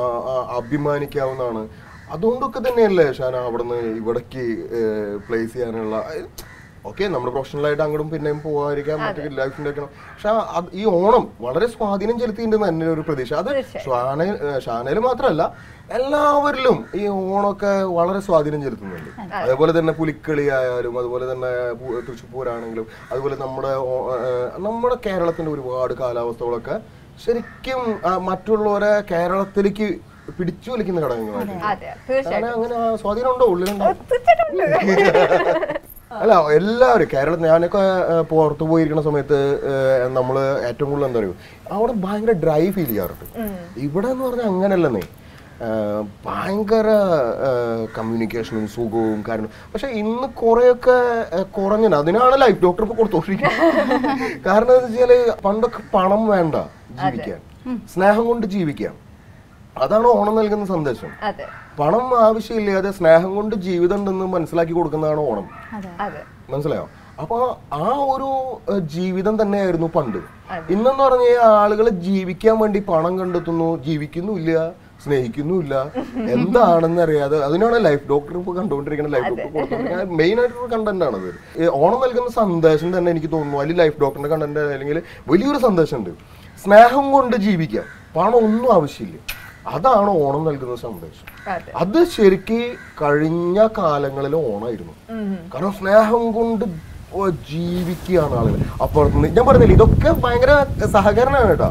അഭിമാനിക്കാവുന്നതാണ് അതുകൊണ്ടൊക്കെ തന്നെയല്ലേ ഷാന അവിടുന്ന് ഇവിടേക്ക് പ്ലേസ് ചെയ്യാനുള്ള ഓക്കെ നമ്മൾ പ്രൊഫഷണൽ ആയിട്ട് അങ്ങോട്ടും പിന്നെയും പോകാതിരിക്കാൻ മറ്റു ലൈഫിന്റെ ഒക്കെ പക്ഷെ അത് ഈ ഓണം വളരെ സ്വാധീനം ചെലുത്തിയിട്ടുണ്ട് തന്നെ ഒരു പ്രതീക്ഷ അത് ഷാന ഷാനയിൽ മാത്രമല്ല എല്ലാവരിലും ഈ ഓണമൊക്കെ വളരെ സ്വാധീനം ചെലുത്തുന്നുണ്ട് അതേപോലെ തന്നെ പുലിക്കളി ആയാലും അതുപോലെ തന്നെ പു- തൃശ്ശൂർ പൂരാണെങ്കിലും അതുപോലെ നമ്മുടെ ഓ- ഏഹ് നമ്മുടെ കേരളത്തിന്റെ ഒരുപാട് കാലാവസ്ഥകളൊക്കെ ശരിക്കും ആ, മറ്റുള്ളവരെ കേരളത്തിലേക്ക് പിടിച്ചു വലിക്കുന്ന ഘടകങ്ങളാണ് അതെ തീർച്ചയായിട്ടും ഷാന അങ്ങനെ ആ സ്വാധീനം ഉണ്ടോ ഉള്ളിലുണ്ടോ തീർച്ചയായിട്ടും അല്ല എല്ലാവരും കേരളത്തിൽ ഞാനൊക്കെ ഏഹ്, പുറത്ത് പോയിരിക്കുന്ന സമയത്ത് ഏഹ്, നമ്മള് ഏറ്റവും കൂടുതൽ എന്താ പറയുക അവിടെ ഭയങ്കര ഡ്രൈ ഫീൽ ചെയ്യാറുണ്ട് ഇവിടെ എന്ന് പറഞ്ഞാൽ അങ്ങനെയല്ലെന്നേ ഏഹ്, ഭയങ്കര കമ്മ്യൂണിക്കേഷനും സുഖവും കാര്യങ്ങളും പക്ഷെ ഇന്ന് കുറെയൊക്കെ ഏഹ്, കുറഞ്ഞിട്ടുണ്ട് അതിനാണ് ലൈഫ് ഡോക്ടർ ഇപ്പൊ കൊടുത്തോണ്ടിരിക്കുന്നത് കാരണം എന്താ വെച്ചാല് പണ്ടൊക്കെ പണം വേണ്ട ജീവിക്കാൻ സ്നേഹം കൊണ്ട് ജീവിക്കാം അതാണ് ഓണം നൽകുന്ന സന്ദേശം അതെ പണം ആവശ്യമില്ലാതെ സ്നേഹം കൊണ്ട് ജീവിതം ഉണ്ടെന്ന് മനസ്സിലാക്കി കൊടുക്കുന്നതാണ് ഓണം അതെ അതെ മനസ്സിലായോ അപ്പൊ ആ ഒരു ഏഹ്, ജീവിതം തന്നെയായിരുന്നു പണ്ട് ഇന്നെന്ന് പറഞ്ഞ ആളുകൾ ജീവിക്കാൻ വേണ്ടി പണം കണ്ടെത്തുന്നു ജീവിക്കുന്നുമില്ല സ്നേഹിക്കുന്നുമില്ല എന്താണെന്ന് അറിയാതെ അതിനാണ് ലൈഫ് ഡോക്ടർ ഇപ്പൊ കണ്ടുകൊണ്ടിരിക്കുന്ന ലൈഫ് ഡോക്ടർ കൊടുത്തോണ്ടിരിക്കുന്ന മെയിൻ ആയിട്ടുള്ള കണ്ടന്റ് ആണത് ഈ ഓണം നൽകുന്ന സന്ദേശം തന്നെ എനിക്ക് തോന്നുന്നു അല്ലെങ്കിൽ ലൈഫ് ഡോക്ടറിന്റെ കണ്ടന്റ് അല്ലെങ്കിൽ വലിയൊരു സന്ദേശമുണ്ട് സ്നേഹം കൊണ്ട് ജീവിക്കാം പണം ഒന്നും ആവശ്യമില്ല അതാണ് ഓണം നൽകുന്ന സന്ദേശം അതെ അത് ശരിക്ക് കഴിഞ്ഞ കാലങ്ങളിൽ ഓണായിരുന്നു കാരണം സ്നേഹം കൊണ്ട് ഓ ജീവിക്കുകയാണ് ആളുകൾ അപ്പുറത്തുനിന്ന് ഞാൻ പറഞ്ഞില്ല ഇതൊക്കെ ഭയങ്കര സഹകരണമാണ് കേട്ടോ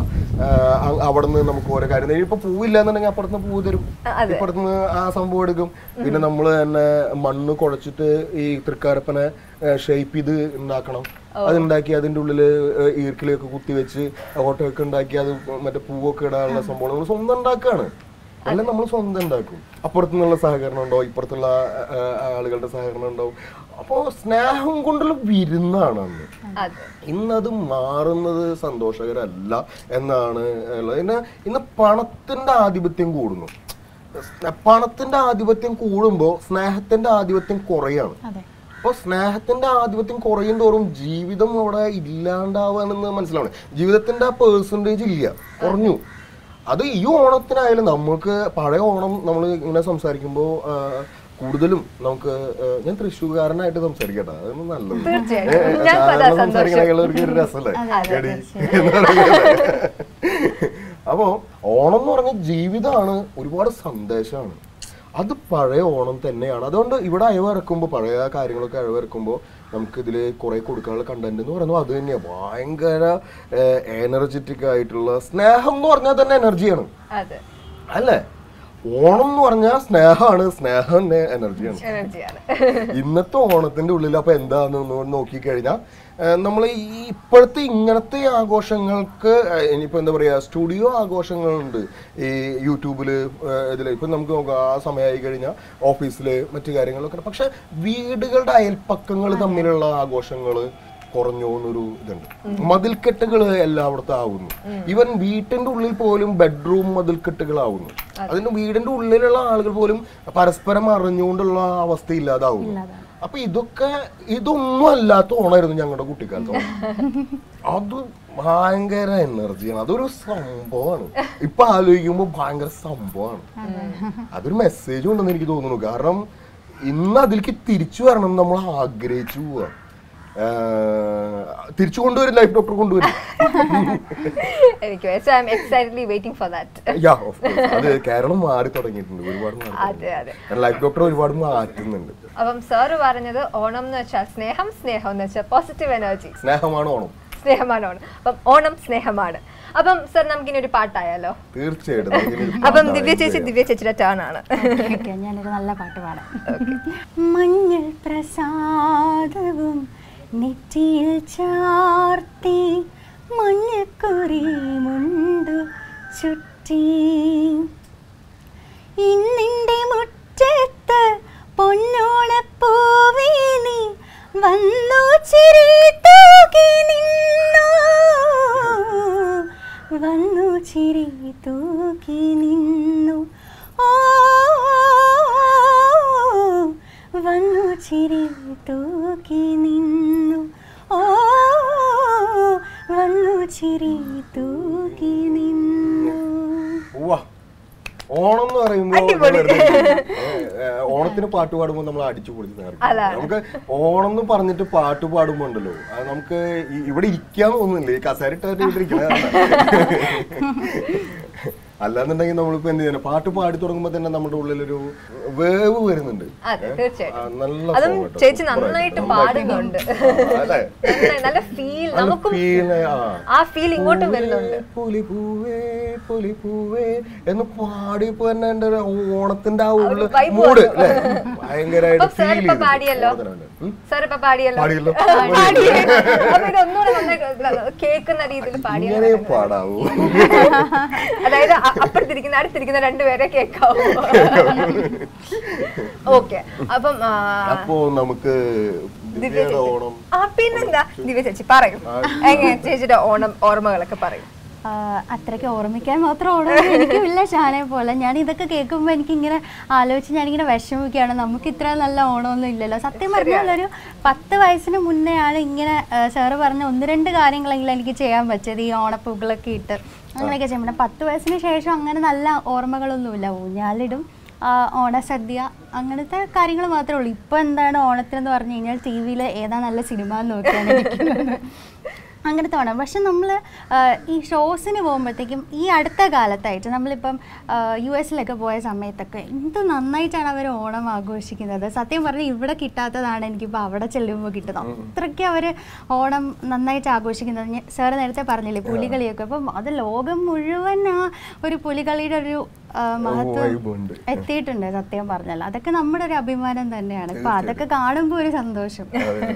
അവിടെ നിന്ന് നമുക്ക് ഓരോ കാര്യം തരും. ഇപ്പൊ പൂവില്ല എന്നുണ്ടെങ്കിൽ അപ്പുറത്തുനിന്ന് പൂവ് തരും അതെ. ഇപ്പുറത്തുനിന്ന് ആ സംഭവം എടുക്കും പിന്നെ നമ്മൾ തന്നെ മണ്ണ് കുഴച്ചിട്ട് ഈ തൃക്കാരപ്പനെ ഷേപ്പ് ചെയ്ത് ഉണ്ടാക്കണം അതുണ്ടാക്കി അതിന്റെ ഉള്ളില് ഏഹ്, ഈർക്കിലൊക്കെ കുത്തി വെച്ച് ഓട്ടമൊക്കെ ഉണ്ടാക്കി അത് മറ്റേ പൂവൊക്കെ ഇടാനുള്ള സംഭവം നമ്മൾ സ്വന്തം ഉണ്ടാക്കുകയാണ് എല്ലാം നമ്മൾ സ്വന്തം ഉണ്ടാക്കും അപ്പുറത്തുനിന്നുള്ള സഹകരണം ഉണ്ടോ ഇപ്പുറത്തുള്ള ആ, ആ, ആളുകളുടെ സഹകരണം ഉണ്ടാവും അപ്പോൾ സ്നേഹം കൊണ്ടുള്ള വിരുന്നാണ് അന്ന് അതെ ഇന്നത് മാറുന്നത് സന്തോഷകരല്ല എന്നാണ് ഉള്ളത് പിന്നെ ഇന്ന് പണത്തിന്റെ ആധിപത്യം കൂടുന്നു സ്ന- പണത്തിന്റെ ആധിപത്യം കൂടുമ്പോൾ സ്നേഹത്തിന്റെ ആധിപത്യം കുറയാണ് അതെ അപ്പോൾ സ്നേഹത്തിന്റെ ആധിപത്യം കുറയും തോറും ജീവിതം അവിടെ ഇല്ലാണ്ടാവാണെന്ന് മനസ്സിലാവണം ജീവിതത്തിന്റെ ആ പേഴ്സൻറ്റേജ് ഇല്ല കുറഞ്ഞു അത് ഈ ഓണത്തിനായാലും നമുക്ക് പഴയ ഓണം നമ്മൾ ഇങ്ങനെ സംസാരിക്കുമ്പോൾ കൂടുതലും നമുക്ക് ആ, ഞാൻ തൃശ്ശൂർകാരനായിട്ട് സംസാരിക്കട്ടെ അതാണ് നല്ലത് തീർച്ചയായിട്ടും. ഏ, ഏ, ഞങ്ങൾക്ക് അതാ സാധാരണ സംസാരിക്കണവർക്ക് ഒരു രസമല്ലേ അതെ, എടി തീർച്ചയായും. എന്ന് പറയുന്നത്. അപ്പോ ഓണം എന്ന് പറഞ്ഞ ജീവിതമാണ് ഒരുപാട് സന്ദേശമാണ് അത് പഴയ ഓണം തന്നെയാണ് അതുകൊണ്ട് ഇവിടെ അയവിറക്കുമ്പോൾ പഴയ കാര്യങ്ങളൊക്കെ അയവിറക്കുമ്പോൾ നമുക്ക് ഇതിൽ കുറെ കൊടുക്കാനുള്ള കണ്ടന്റ് എന്ന് പറയുന്നത് അത് തന്നെയാണ് ഭയങ്കര എനർജറ്റിക് ആയിട്ടുള്ള സ്നേഹം എന്ന് പറഞ്ഞാൽ തന്നെ എനർജിയാണ് അതെ അല്ലേ ഓണം എന്ന് പറഞ്ഞാൽ സ്നേഹമാണ് സ്നേഹം തന്നെ എനർജിയാണ് എനർജിയാണ് ഇന്നത്തെ ഓണത്തിന്റെ ഉള്ളിൽ അപ്പൊ എന്താന്ന് നോക്കിക്കഴിഞ്ഞാൽ നമ്മൾ ഈ ഇപ്പോഴത്തെ ഇങ്ങനത്തെ ആഘോഷങ്ങൾക്ക് ഏഹ്, ഇനിയിപ്പോ എന്താ പറയാ സ്റ്റുഡിയോ ആഘോഷങ്ങളുണ്ട് ഈ യൂട്യൂബില് ഏഹ്, ഇതില് ഇപ്പൊ നമുക്ക് നോക്കാം ആ സമയമായി കഴിഞ്ഞാൽ ഓഫീസില് മറ്റു കാര്യങ്ങളൊക്കെ ഉണ്ട്. പക്ഷെ വീടുകളുടെ അയൽപ്പക്കങ്ങൾ തമ്മിലുള്ള ആഘോഷങ്ങള് കുറഞ്ഞു എന്നൊരു ഇതുണ്ട് മതിൽക്കെട്ടുകൾ എല്ലായിടത്തും ആവുന്നു ഈവൻ വീട്ടിന്റെ ഉള്ളിൽ പോലും ബെഡ്റൂം മതിൽക്കെട്ടുകളാവുന്നു അതിന് വീടിന്റെ ഉള്ളിലുള്ള ആളുകൾ പോലും പരസ്പരം അറിഞ്ഞുകൊണ്ടുള്ള അവസ്ഥ ഇല്ലാതാവുന്നു അപ്പൊ ഇതൊക്കെ ഇതൊന്നും അല്ലാത്ത ഓണായിരുന്നു ഞങ്ങളുടെ കുട്ടിക്കാലത്ത് ഓണം. അത് ഭയങ്കര എനർജിയാണ് അതൊരു സംഭവമാണ് ഇപ്പൊ ആലോചിക്കുമ്പോ ഭയങ്കര സംഭവമാണ് അതൊരു മെസ്സേജ് ഉണ്ടെന്ന് എനിക്ക് തോന്നുന്നു കാരണം ഇന്ന് അതിലേക്ക് തിരിച്ചു വരണം എന്ന് നമ്മൾ ആഗ്രഹിച്ചു പോവാ തിരിച്ചു കൊണ്ടുവരും ലൈഫ് ഡോക്ടർ കൊണ്ടുവരും എനിക്ക് so I'm excitedly waiting for that yeah of course അത് കേരളം മാറി തുടങ്ങിയിട്ടുണ്ട് ഒരുപാട് മാറി അതെ, അതെ. ലൈഫ് ഡോക്ടർ ഒരുപാട് മാറ്റുന്നുണ്ട് അപ്പം സാറ് പറഞ്ഞത് ഓണം എന്ന് വെച്ചാൽ സ്നേഹം സ്നേഹം എന്ന് വെച്ചാൽ പോസിറ്റീവ് എനർജി സ്നേഹമാണ് ഓണം സ്നേഹമാണ് ഓണം അപ്പം ഓണം സ്നേഹമാണ് അപ്പം സർ നമുക്കിനി ഒരു പാട്ടായാലോ തീർച്ചയായിട്ടും നമുക്കിനി ഒരു അപ്പം പാട്ടാണ് ദിവ്യ ചേച്ചി enjoy ചെയ്യാം. ദിവ്യ ചേച്ചിയുടെ ടേൺ ആണ് ഓക്കെ ഞാനൊരു നല്ല പാട്ട് പാടാം മഞ്ഞൾ പ്രസാദവും നെറ്റിയിൽ ചാർത്തി മഞ്ഞക്കുറി മുണ്ടു ചുറ്റി ഇന്നിൻ്റെ മുറ്റത്ത് പൊന്നോണപ്പൂവേ നീ വന്നു ചിരി തൂകി നിന്നു വന്നു ചിരി തൂകി നിന്നു ഓ വന്നു ചിരി തൂകി നിന്നു ഓ വന്നു ചിരി തൂകി നിന്നു ഉവ്വ. ഓണം എന്ന് പറയുമ്പോ അടിപൊളി. ഏ, ഏ, ഓണത്തിന് പാട്ട് പാടുമ്പോൾ നമ്മൾ അടിച്ചു പൊളിച്ച് നേർക്കും. അതാണ്. നമുക്ക് ഓണം എന്ന് പറഞ്ഞിട്ട് പാട്ട് പാടുമ്പോ ഉണ്ടല്ലോ അത് നമുക്ക് ഈ- ഇവിടെ ഇരിക്കാൻ തോന്നുന്നില്ല ഈ കസേരയിട്ട് ഇവിടെ ഇരിക്കണ അല്ലാന്നുണ്ടെങ്കിൽ നമ്മളിപ്പോ എന്ത് ചെയ്യണം പാട്ട് പാടി തുടങ്ങുമ്പോ തന്നെ നമ്മുടെ ഉള്ളിലൊരു വേവ് വരുന്നുണ്ട് അതെ ആ, തീർച്ചയായിട്ടും നല്ല അതും song കേട്ടോ. ചേച്ചി Super നന്നായിട്ട് ആയിട്ട്. പാടുന്നുണ്ട് ആ, അല്ലേ? നന്നായി- നല്ല ഫീൽ നല്ല നമുക്കും feel, ആ. ആ ഫീൽ ഇങ്ങോട്ടും പൂവേ, വരുന്നുണ്ട് പുലിപൂവേ, പുലിപൂവേ എന്ന് പാടിയപ്പോ തന്നെ എന്റെ ഒരു ഓണത്തിന്റെ ആ ഉള്ള vibe മൂഡ് വന്നു. ഭയങ്കരമായിട്ട് അപ്പം സാർ ഇപ്പൊ പാടിയല്ലോ സാർ ഇപ്പൊ പാടിയല്ലോ പാടിയല്ലോ. പാടി. അപ്പൊ ഇത് ഒന്നുകൂടെ നന്നായി കേൾക്കുന്ന രീതിയിൽ പാടിയ ഇങ്ങനെ പാടാവൂ അതായത് അ- അപ്പുറത്തിരിക്കുന്ന അടുത്തിരിക്കുന്ന രണ്ടുപേരെ കേൾക്കാവൂ ഓക്കെ അപ്പം ആ, അപ്പോ നമുക്ക് ദിവ്യ ദിവ്യയുടെ ചേച്ചി ഓണം ആ പിന്നെന്താ ദിവ്യ ചേച്ചി പറയും എങ്ങനെ ചേച്ചിയുടെ ഓണം ഓർമ്മകളൊക്കെ പറയും ആഹ് അത്രയ്ക്ക് ഓർമ്മിക്കാൻ മാത്രം ഓർമ്മ എനിക്കുമില്ല ഷാനെ പോലെ ഞാൻ ഇതൊക്കെ കേൾക്കുമ്പോൾ എനിക്കിങ്ങനെ ആലോചിച്ച് ഞാനിങ്ങനെ വിഷമിക്കുകയാണ് നമുക്ക് ഇത്ര നല്ല ഓണമൊന്നും ഇല്ലല്ലോ സത്യം പറഞ്ഞാൽ ഒരു പത്ത് വയസ്സിന് മുന്നേ ആണ് ഇങ്ങനെ സാറ് പറഞ്ഞ ഒന്ന് രണ്ട് കാര്യങ്ങളെങ്കിലും എനിക്ക് ചെയ്യാൻ പറ്റിയത് ഈ ഓണപ്പൂക്കളൊക്കെ ഇട്ട് അങ്ങനെയൊക്കെ ചെയ്യും പിന്നെ പത്ത് വയസ്സിന് ശേഷം അങ്ങനെ നല്ല ഓർമ്മകളൊന്നുമില്ല ഊഞ്ഞാലിടും ആ, ഓണസദ്യ അങ്ങനത്തെ കാര്യങ്ങൾ മാത്രമേ ഉള്ളൂ ഇപ്പോൾ എന്താണ് ഓണത്തിനെന്ന് പറഞ്ഞു കഴിഞ്ഞാൽ ടി വിയിൽ ഏതാ നല്ല സിനിമ എന്ന് നോക്കിയാണ് ഇരിക്കുന്നത് അങ്ങനത്തെ ഓണം പക്ഷെ നമ്മൾ ഈ ഷോസിന് പോകുമ്പോഴത്തേക്കും ഈ അടുത്ത കാലത്തായിട്ട് നമ്മളിപ്പം യു എസിലൊക്കെ പോയ സമയത്തൊക്കെ എന്ത് നന്നായിട്ടാണ് അവർ ഓണം ആഘോഷിക്കുന്നത് സത്യം പറഞ്ഞാൽ ഇവിടെ കിട്ടാത്തതാണ് എനിക്കിപ്പോൾ അവിടെ ചെല്ലുമ്പോൾ കിട്ടുന്നത് അത്രയ്ക്ക് അവർ ഓണം നന്നായിട്ട് ആഘോഷിക്കുന്നത് സാറ് നേരത്തെ പറഞ്ഞില്ലേ പുലികളിയൊക്കെ അപ്പം അത് ലോകം മുഴുവൻ ആ ഒരു പുലികളിയുടെ ഒരു ആ, മഹത്വം vibe ഉണ്ട്. എത്തിയിട്ടുണ്ട് സത്യം പറഞ്ഞാൽ അതൊക്കെ നമ്മുടെ ഒരു അഭിമാനം തന്നെയാണ് ഇപ്പൊ അതൊക്കെ കാണുമ്പോൾ ഒരു സന്തോഷം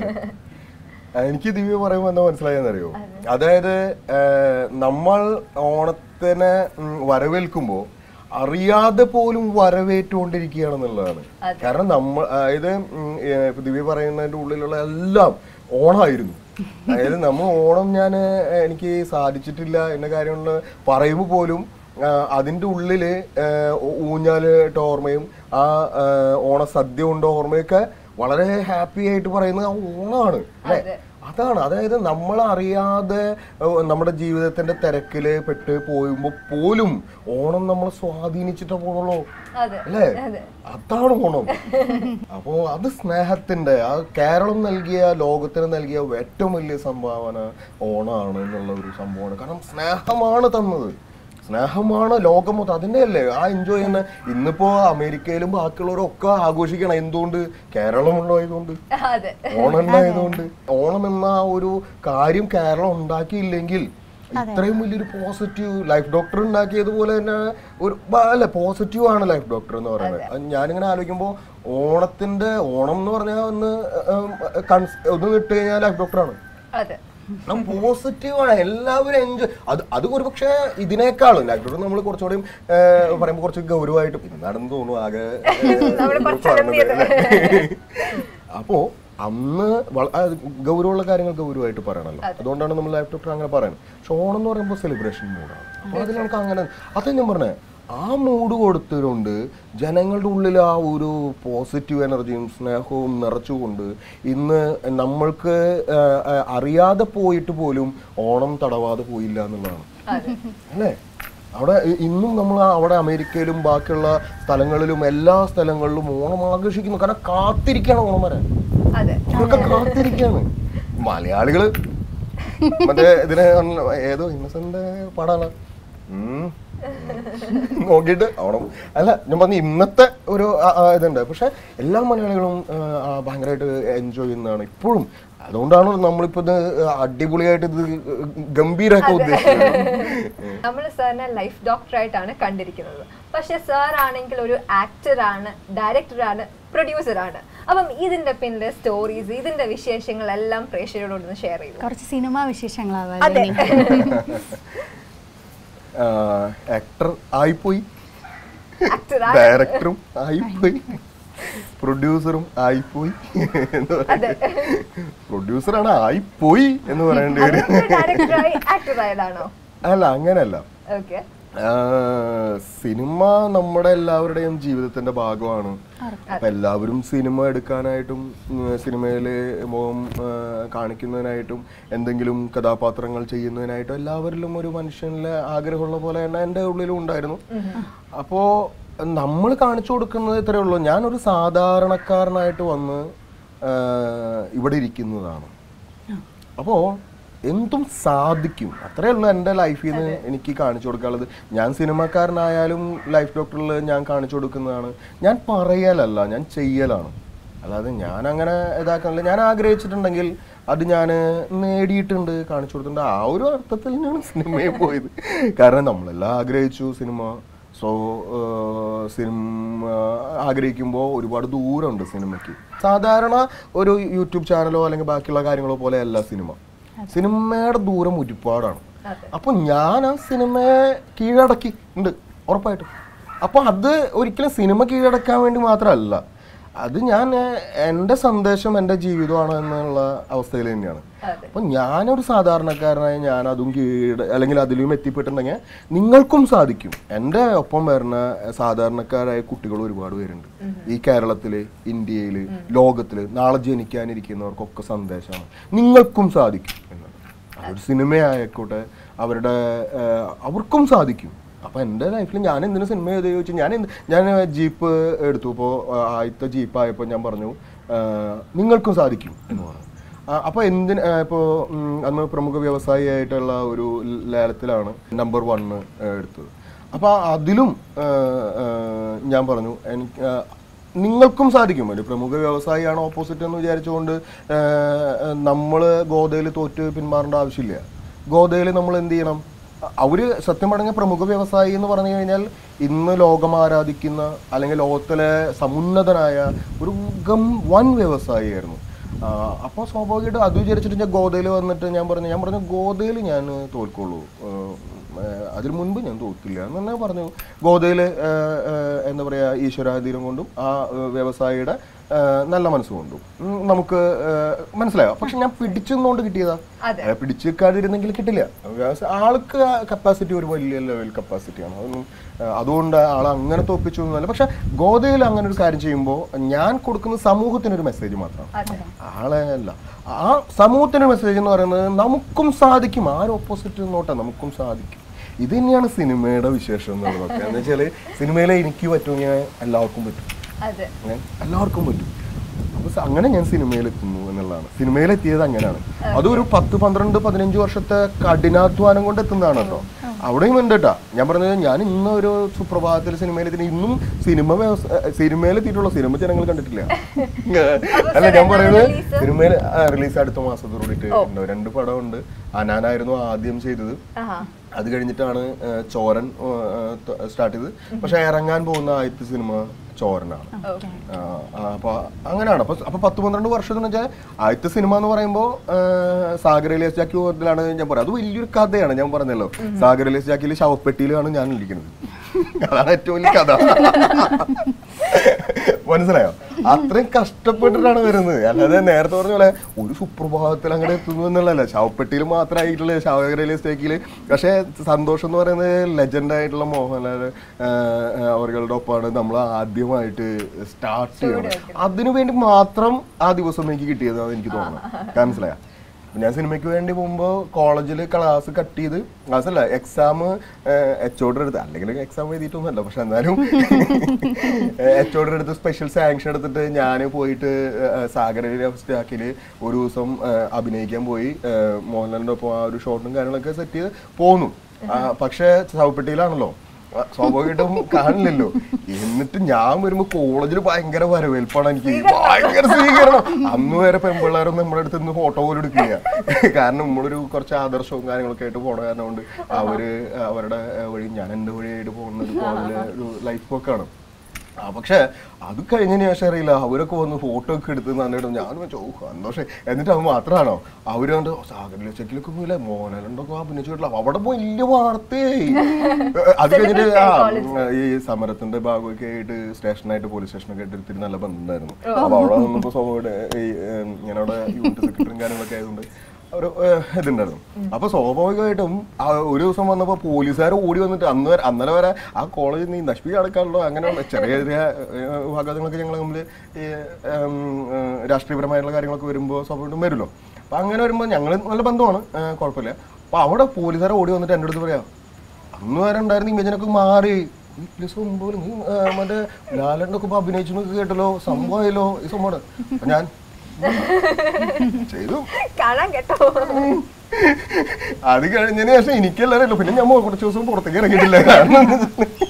ആ, എനിക്ക് ദിവ്യ പറയുമ്പോൾ എന്താ മനസ്സിലായെന്നറിയോ അതായത് ആ, നമ്മൾ ഓണത്തിനെ ഉം, വരവേൽക്കുമ്പോ അറിയാതെ പോലും വരവേറ്റുകൊണ്ടിരിക്കുകയാണെന്നുള്ളതാണ് കാരണം നമ്മൾ അതായത് ഉം, ഏ, ഇപ്പൊ ദിവ്യ പറയുന്നതിന്റെ ഉള്ളിലുള്ള എല്ലാം ഓണമായിരുന്നു അതായത് നമ്മൾ ഓണം ഞാൻ എനിക്ക് സാധിച്ചിട്ടില്ല എന്ന കാര്യങ്ങൾ പറയുമ്പോൾ പോലും ആ, അതിന്റെ ഉള്ളില് ആ, ഊ- ഊഞ്ഞാലിട്ട ഓർമ്മയും ആ ആ, ഓണസദ്യ കൊണ്ട് ഓർമ്മയൊക്കെ വളരെ ഹാപ്പി ആയിട്ട് പറയുന്നത് ആ ഓണമാണ് അല്ലേ അതാണ് അതായത് നമ്മൾ അറിയാതെ ഏഹ്, നമ്മുടെ ജീവിതത്തിന്റെ തിരക്കില് പെട്ട് പോയുമ്പോ പോലും ഓണം നമ്മളെ സ്വാധീനിച്ചിട്ടേ പോണുള്ളൂ അതെ അല്ലേ അതെ അതാണ് ഓണം അപ്പോ അത് സ്നേഹത്തിന്റെ ആ കേരളം നൽകിയ ലോകത്തിന് നൽകിയ ഏറ്റവും വലിയ സംഭാവന ഓണാണ് എന്നുള്ള ഒരു സംഭവമാണ് കാരണം സ്നേഹമാണ് തന്നത് സ്നേഹമാണ് ലോകം മൊത്തം അതിന്റെ അല്ലേ ആ എൻജോയ് ചെയ്യുന്ന ഇന്നിപ്പോ അമേരിക്കയിലും ബാക്കിയുള്ളവരൊക്കെ ആഘോഷിക്കണം എന്തുകൊണ്ട് കേരളമുള്ളതായതുകൊണ്ട് അതെ ഓണം ഉണ്ടായതുകൊണ്ട് ഓണം എന്ന ആ ഒരു കാര്യം കേരളം ഉണ്ടാക്കിയില്ലെങ്കിൽ ഇത്രയും വലിയൊരു പോസിറ്റീവ് ലൈഫ് ഡോക്ടർ ഉണ്ടാക്കിയതുപോലെ തന്നെ ഒരു ബ- അല്ല പോസിറ്റീവ് ആണ് ലൈഫ് ഡോക്ടർ എന്ന് പറയുന്നത് അത് ഞാനിങ്ങനെ ആലോചിക്കുമ്പോൾ ഓണത്തിന്റെ ഓണം എന്ന് പറഞ്ഞാൽ ഒന്ന് ഉം, കൺസ്- ഒന്ന് ഇട്ട് കഴിഞ്ഞാൽ ലൈഫ് ഡോക്ടറാണ് അതെ പോസിറ്റീവ് ആണ് എല്ലാവരും എൻജോയ് അത് അത് ഒരു പക്ഷേ ഇതിനേക്കാളും ലൈഫ് ഡോക്ടർ നമ്മൾ കുറച്ചുകൂടി ഏഹ്, പറയുമ്പോൾ കുറച്ച് ഗൗരവമായിട്ട് പിന്നെ നടന്നു തോന്നുന്നു ആകെ ഏഹ്, നമ്മള് കുറച്ച് പറഞ്ഞത് അലമ്പിയത്. അല്ലേ? അപ്പോ അന്ന് വള- ആ, ഗൗരവമുള്ള കാര്യങ്ങൾ ഗൗരവമായിട്ട് പറയണല്ലോ അതുകൊണ്ടാണ് നമ്മൾ ലൈഫ് ഡോക്ടർ അങ്ങനെ പറയുന്നത് പക്ഷെ ഓണം എന്ന് പറയുമ്പോൾ സെലിബ്രേഷൻ മൂഡാണ് അപ്പൊ അതിൽ നമുക്ക് അങ്ങനെ അത് ഞാൻ പറഞ്ഞേ ആ മൂഡ് കൊടുത്തതുകൊണ്ട് ജനങ്ങളുടെ ഉള്ളിൽ ആ ഒരു പോസിറ്റീവ് എനർജിയും സ്നേഹവും നിറച്ചുകൊണ്ട് ഇന്ന് നമ്മൾക്ക് ആ, ആ, അറിയാതെ പോയിട്ട് പോലും ഓണം തടവാതെ പോയില്ല എന്നുള്ളതാണ് അതെ അല്ലേ അവിടെ ഇ- ഇന്നും നമ്മൾ അവിടെ അമേരിക്കയിലും ബാക്കിയുള്ള സ്ഥലങ്ങളിലും എല്ലാ സ്ഥലങ്ങളിലും ഓണം ആഘോഷിക്കുന്നു കാരണം കാത്തിരിക്കുകയാണ് ഓണം വരാൻ അതെ അവരൊക്കെ കാത്തിരിക്കുകയാണ് മലയാളികള് മറ്റേ ഇതിന് ഒന്ന് ഏതോ ഇന്നസെന്റ് പാടാണ് ഉം. നോക്കിയിട്ട് ഓണം അല്ല ഞാൻ പറഞ്ഞ ഇന്നത്തെ ഒരു ആ, ആ, ഇതുണ്ട് പക്ഷെ എല്ലാ മലയാളികളും ആ, ആ, ഭയങ്കരമായിട്ട് എൻജോയ് ചെയ്യുന്നതാണ് ഇപ്പോഴും അതുകൊണ്ടാണ് നമ്മളിപ്പോ ഇത് അടിപൊളിയായിട്ട് ഇത് ഗംഭീരമൊക്കെ ഉദ്ദേശിക്കുന്നത് നമ്മൾ സാറിനെ ലൈഫ് ഡോക്ടറായിട്ടാണ് കണ്ടിരിക്കുന്നത് പക്ഷെ സാർ ആണെങ്കിൽ ഒരു ആക്ടറാണ് ഡയറക്ടറാണ് പ്രൊഡ്യൂസറാണ് അപ്പം ഇതിന്റെ പിന്നിലെ സ്റ്റോറീസ് ഇതിന്റെ വിശേഷങ്ങളെല്ലാം പ്രേക്ഷകരോടൊന്ന് ഷെയർ ചെയ്തു കുറച്ച് സിനിമാ വിശേഷങ്ങളാവാം അതെ ആക്ടർ ആയിപ്പോയി ആക്ടർ ഡയറക്ടറും ആയിപ്പോയി പ്രൊഡ്യൂസറും ആയിപ്പോയി എന്ന് അതെ പ്രൊഡ്യൂസറാണ് ആയിപ്പോയി എന്ന് പറയേണ്ടി വരും ഡയറക്ടറായി ആക്ടർ ആയതാണോ അല്ല അങ്ങനെയല്ല ഓക്കെ ആ, സിനിമ നമ്മുടെ എല്ലാവരുടെയും ജീവിതത്തിന്റെ ഭാഗമാണ് അപ്പൊ എല്ലാവരും സിനിമ എടുക്കാനായിട്ടും സിനിമയിൽ മുഖം ആ, കാണിക്കുന്നതിനായിട്ടും എന്തെങ്കിലും കഥാപാത്രങ്ങൾ ചെയ്യുന്നതിനായിട്ടും എല്ലാവരിലും ഒരു മനുഷ്യനിലെ ആഗ്രഹമുള്ള പോലെ തന്നെ എൻ്റെ ഉള്ളിലും ഉണ്ടായിരുന്നു അപ്പോ നമ്മൾ കാണിച്ചു കൊടുക്കുന്നത് ഇത്രയേ ഉള്ളൂ ഞാനൊരു സാധാരണക്കാരനായിട്ട് വന്ന് ആ, ഇവിടെ ഇരിക്കുന്നതാണ് അപ്പോൾ എന്തും സാധിക്കും അത്രയേ ഉള്ളൂ എൻ്റെ ലൈഫിൽ നിന്ന് എനിക്ക് കാണിച്ചു കൊടുക്കാനുള്ളത് ഞാൻ സിനിമക്കാരനായാലും ലൈഫ് ഡോക്ടറിൽ ഞാൻ കാണിച്ചു കൊടുക്കുന്നതാണ് ഞാൻ പറയലല്ല ഞാൻ ചെയ്യലാണ് അല്ലാതെ ഞാൻ അങ്ങനെ ഇതാക്കാനില്ല ഞാൻ ആഗ്രഹിച്ചിട്ടുണ്ടെങ്കിൽ അത് ഞാൻ നേടിയിട്ടുണ്ട് കാണിച്ചു കൊടുത്തിട്ടുണ്ട് ആ ഒരു അർത്ഥത്തിൽ തന്നെയാണ് സിനിമയിൽ പോയത് കാരണം നമ്മളെല്ലാം ആഗ്രഹിച്ചു സിനിമ സോ സിനിമ ആഗ്രഹിക്കുമ്പോൾ ഒരുപാട് ദൂരമുണ്ട് സിനിമയ്ക്ക് സാധാരണ ഒരു യൂട്യൂബ് ചാനലോ അല്ലെങ്കിൽ ബാക്കിയുള്ള കാര്യങ്ങളോ പോലെയല്ല സിനിമ സിനിമയുടെ ദൂരം ഒരുപാടാണ് അതെ. അപ്പൊ ഞാൻ ആ സിനിമയെ കീഴടക്കി ഉണ്ട് ഉറപ്പായിട്ടും അപ്പൊ അത് ഒരിക്കലും സിനിമ കീഴടക്കാൻ വേണ്ടി മാത്രമല്ല അത് ഞാൻ ഏഹ്, എൻ്റെ സന്ദേശം എൻ്റെ ജീവിതമാണ് എന്നുള്ള അവസ്ഥയിൽ തന്നെയാണ് അതെ അപ്പൊ ഞാനൊരു സാധാരണക്കാരനായി ഞാൻ അതും കീഴ അല്ലെങ്കിൽ അതിലും എത്തിപ്പെട്ടിട്ടുണ്ടെങ്കിൽ നിങ്ങൾക്കും സാധിക്കും എൻ്റെ ഒപ്പം വരുന്ന സാധാരണക്കാരായ കുട്ടികൾ ഒരുപാട് പേരുണ്ട് ഈ കേരളത്തില് ഇന്ത്യയില് ലോകത്തില് നാളെ ജനിക്കാനിരിക്കുന്നവർക്കൊക്കെ സന്ദേശമാണ് നിങ്ങൾക്കും സാധിക്കും എന്നത് അതൊരു സിനിമയായിക്കോട്ടെ അവരുടെ ഏഹ്, അവർക്കും സാധിക്കും അപ്പൊ എൻ്റെ ലൈഫിൽ ഞാൻ എന്തിനു സിനിമ ചെയ്ത് ചോദിച്ചു ഞാൻ എന്ത് ഞാൻ ജീപ്പ് എടുത്തു ഇപ്പോൾ ആദ്യത്തെ ജീപ്പ് ആയപ്പോൾ ഞാൻ പറഞ്ഞു ഏഹ്, നിങ്ങൾക്കും സാധിക്കും എന്ന് പറഞ്ഞു ആ, അപ്പൊ എന്തിന് ആ, ഇപ്പോ ഉം, അന്ന് പ്രമുഖ വ്യവസായിയായിട്ടുള്ള ഒരു ലേലത്തിലാണ് നമ്പർ വണ്ണ് എടുത്തത് അപ്പൊ അതിലും ആ, ആ, ഞാൻ പറഞ്ഞു എനിക്ക് ആ, നിങ്ങൾക്കും സാധിക്കും ഒരു പ്രമുഖ വ്യവസായിയാണ് ഓപ്പോസിറ്റ് എന്ന് വിചാരിച്ചുകൊണ്ട് നമ്മൾ ഗോതയിൽ തോറ്റ് പിന്മാറേണ്ട ആവശ്യമില്ല ഗോതയിൽ നമ്മൾ എന്ത് ചെയ്യണം അ- അവര് സത്യം പറഞ്ഞ പ്രമുഖ വ്യവസായി എന്ന് പറഞ്ഞു കഴിഞ്ഞാൽ ഇന്ന് ലോകം ആരാധിക്കുന്ന അല്ലെങ്കിൽ ലോകത്തിലെ സമുന്നതനായ ഒരു ഗം വൻ വ്യവസായിയായിരുന്നു അപ്പോൾ സ്വാഭാവികമായിട്ടും അത് വിചാരിച്ചിട്ട് ഞാൻ ഗോതയിൽ വന്നിട്ട് ഞാൻ പറഞ്ഞു ഞാൻ പറഞ്ഞു ഗോതയിൽ ഞാൻ തോൽക്കുള്ളൂ ആ, ആ, അതിനു മുൻപ് ഞാൻ തോൽക്കില്ല എന്ന് തന്നെ പറഞ്ഞു ഗോതയിൽ എന്താ പറയുക ഈശ്വരാധീനം കൊണ്ടും ആ ആ, വ്യവസായിയുടെ ആ, നല്ല മനസ്സുകൊണ്ടും ഉം, നമുക്ക് ആ, മനസ്സിലായോ പക്ഷെ ഞാൻ പിടിച്ചെന്നുകൊണ്ട് കിട്ടിയതാ അതെ. അയാളെ പിടിച്ചു നിൽക്കാതിരുന്നെങ്കിൽ കിട്ടില്ല വ്യവസായ ആൾക്ക് കപ്പാസിറ്റി ഒരു വലിയ ലെവൽ കപ്പാസിറ്റിയാണ് അതൊന്നും ആ, അതുകൊണ്ട് ആൾ അങ്ങനെ തോപ്പിച്ചു എന്നല്ല പക്ഷെ ഗോതയിൽ അങ്ങനെ ഒരു കാര്യം ചെയ്യുമ്പോൾ ഞാൻ കൊടുക്കുന്ന സമൂഹത്തിനൊരു മെസ്സേജ് മാത്രമാണ് അതെ ആളെ അല്ല ആ സമൂഹത്തിന്റെ മെസ്സേജ് എന്ന് പറയുന്നത് നമുക്കും സാധിക്കും ആരും ഓപ്പോസിറ്റ് നോട്ടെ നമുക്കും സാധിക്കും ഇത് തന്നെയാണ് സിനിമയുടെ വിശേഷം എന്നുള്ളതൊക്കെ എന്ന് വെച്ചാല് സിനിമയിലെ എനിക്ക് പറ്റുമെങ്കിൽ എല്ലാവർക്കും പറ്റും അതെ ഏ? എല്ലാവർക്കും പറ്റും അപ്പൊ സ- അങ്ങനെ ഞാൻ സിനിമയിലെത്തുന്നു എന്നുള്ളതാണ് സിനിമയിലെത്തിയത് അങ്ങനെയാണ് അതൊരു പത്ത് പന്ത്രണ്ട് പതിനഞ്ച് വർഷത്തെ കഠിനാധ്വാനം കൊണ്ട് എത്തുന്നതാണ് കേട്ടോ അവിടെയും ഉണ്ട് കേട്ടാ ഞാൻ പറഞ്ഞത് ഞാൻ ഇന്ന് ഒരു സുപ്രഭാതത്തിൽ സിനിമയിലെത്തി ഇന്നും സിനിമ വ്യവസ- സിനിമയിലെത്തിയിട്ടുള്ള സിനിമ ജനങ്ങൾ കണ്ടിട്ടില്ല അല്ല ഞാൻ പറയുന്നത് release? സിനിമയിൽ റിലീസ് അടുത്ത മാസത്തോടുകൂടിയിട്ട് ഉണ്ടാവും രണ്ട് പടമുണ്ട് അനാനായിരുന്നു ആദ്യം ചെയ്തത് ആഹാ അത് കഴിഞ്ഞിട്ടാണ് ആ, ചോരൻ സ്റ്റാർട്ട് ചെയ്തത് പക്ഷെ ഇറങ്ങാൻ പോകുന്ന ആദ്യത്തെ സിനിമ ചോരനാണ് ഓക്കെ ആ, ആ, അപ്പൊ അങ്ങനെയാണ് അപ്പൊ അപ്പൊ പത്ത് പന്ത്രണ്ട് വർഷം എന്ന് വെച്ചാൽ ആദ്യത്തെ സിനിമ എന്ന് പറയുമ്പോൾ സാഗരലേസ് ജാക്കി പോലത്തിലാണ് ഞാൻ പറയാം അത് വലിയൊരു കഥയാണ് ഞാൻ പറഞ്ഞല്ലോ സാഗരലേസ് ജാക്കിയിൽ ശവപ്പെട്ടിയിലാണ് ഞാൻ ഇരിക്കുന്നത് അതാണ് ഏറ്റവും വലിയ കഥ മനസ്സിലായോ അത്രയും കഷ്ടപ്പെട്ടിട്ടാണ് വരുന്നത് അല്ലാതെ നേരത്തെ പറഞ്ഞ പോലെ ഒരു സുപ്രഭാതത്തിൽ അങ്ങനെ എത്തുന്നു എന്നുള്ളതല്ല ശവപ്പെട്ടിയിൽ മാത്രമായിട്ടുള്ള ശവകരയിലെ സ്റ്റേക്കില് പക്ഷേ സന്തോഷം എന്ന് പറയുന്നത് ലെജൻഡ് ആയിട്ടുള്ള മോഹൻലാൽ അവരുടെ ഒപ്പമാണ് നമ്മൾ ആദ്യമായിട്ട് സ്റ്റാർട്ട് ചെയ്യണം അതിനു വേണ്ടി മാത്രം ആ ദിവസം എനിക്ക് കിട്ടിയതാണ് എനിക്ക് തോന്നുന്നത് മനസ്സിലായോ ഞാൻ സിനിമയ്ക്ക് വേണ്ടി പോകുമ്പോൾ കോളേജിൽ ക്ലാസ് കട്ട് ചെയ്ത് ക്ലാസ് അല്ല എക്സാം എച്ച് ഓർഡർ എടുത്ത് അല്ലെങ്കിൽ എക്സാം എഴുതിയിട്ടൊന്നുമല്ല പക്ഷെ എന്നാലും എച്ച് ഓർഡർ എടുത്ത് സ്പെഷ്യൽ സാങ്ഷൻ എടുത്തിട്ട് ഞാൻ പോയിട്ട് സാഗര സ്റ്റാക്കിൽ ഒരു ദിവസം ആ, അഭിനയിക്കാൻ പോയി ആ, മോഹൻലാലിൻ്റെ ഒപ്പം ആ ഒരു ഷോട്ടും കാര്യങ്ങളൊക്കെ സെറ്റ് ചെയ്ത് പോന്നു ആ, പക്ഷേ ശവപ്പെട്ടിയിലാണല്ലോ ആ, സ്വാഭാവികമായിട്ടും കാണില്ലല്ലോ എന്നിട്ട് ഞാൻ വരുമ്പോ കോളേജിൽ ഭയങ്കര വരവേൽപ്പാണ് എനിക്ക് ഭയങ്കര സ്വീകരണം അന്ന് വരെ പെൺപിള്ളേരൊന്നും നമ്മുടെ അടുത്ത് നിന്ന് ഫോട്ടോ പോലും എടുക്കില്ല കാരണം നമ്മളൊരു കുറച്ച് ആദർശവും കാര്യങ്ങളൊക്കെ ആയിട്ട് പോണ കാരണം കൊണ്ട് അവര് അവരുടെ വഴി ഞാൻ എൻ്റെ വഴിയായിട്ട് പോകുന്നത് കോളേജിലെ ഒരു ലൈഫ് പോക്കാണ് ആ പക്ഷേ അത് കഴിഞ്ഞതിന് ശേഷം അറിയില്ല അവരൊക്കെ വന്ന് ഫോട്ടോ ഒക്കെ എടുത്ത് നന്നിട്ട് ഞാൻ വെച്ചു ഓ സന്തോഷം എന്നിട്ട് അത് മാത്രമാണോ അവര് കണ്ട് സാഗരിലെ ചെക്കിലൊക്കെ പോയില്ലേ മോഹൻലാലുണ്ടൊക്കെ അഭിനയിച്ചിട്ടില്ല അവിടെ പോയി വലിയ വാർത്തയായി അത് കഴിഞ്ഞിട്ട് ആ ഈ സമരത്തിന്റെ ഭാഗമൊക്കെ ആയിട്ട് സ്റ്റേഷനായിട്ട് പോലീസ് സ്റ്റേഷനൊക്കെ ആയിട്ട് ഇത്തിരി നല്ല ബന്ധമുണ്ടായിരുന്നു അപ്പൊ അവിടെ നിന്നപ്പോ സ്വാഭാവിക ഈ ഏം, ഞാനവിടെ യൂണിറ്റ് സെക്രട്ടറിയും കാര്യങ്ങളൊക്കെ ആയതുകൊണ്ട് ഒരു ഏഹ്, ഇതുണ്ടായിരുന്നു അപ്പൊ സ്വാഭാവികമായിട്ടും ആ ഒരു ദിവസം വന്നപ്പോ പോലീസുകാർ ഓടി വന്നിട്ട് അന്ന് വരെ അന്നലെ വരെ ആ കോളേജിൽ നീ നശിപ്പിക്കാൻ അടക്കാണല്ലോ അങ്ങനെയുള്ള ചെറിയ ചെറിയ ഏഹ്, വിഭാഗങ്ങളൊക്കെ ഞങ്ങൾ തമ്മിൽ ഈ ഏം, ഏഹ്, രാഷ്ട്രീയപരമായിട്ടുള്ള കാര്യങ്ങളൊക്കെ വരുമ്പോൾ സ്വാഭാവികമായിട്ടും വരുമല്ലോ അപ്പൊ അങ്ങനെ വരുമ്പോൾ ഞങ്ങൾ നല്ല ബന്ധമാണ് ഏഹ്, കുഴപ്പമില്ല അപ്പൊ അവിടെ പോലീസുകാർ ഓടി വന്നിട്ട് എൻ്റെ അടുത്ത് പറയാം അന്ന് വരെ ഉണ്ടായിരുന്ന ഇമേജിനൊക്കെ മാറി ഈ പ്ലസ് മുമ്പ് നീ ഏഹ്, മറ്റേ ലാലൻ്റെ ഒക്കെ അഭിനയിച്ചു എന്നൊക്കെ കേട്ടല്ലോ സംഭവമായല്ലോ ഈ സംഭവം അപ്പൊ ഞാൻ ചെയ്തു കാണാൻ കേട്ടോ അത് കഴിഞ്ഞതിന് ശേഷം എനിക്കല്ലല്ലോ പിന്നെ ഞാൻ മോ- കുറച്ച് ദിവസം പുറത്തേക്ക് ഇറങ്ങിയിട്ടില്ല കാരണം എന്താ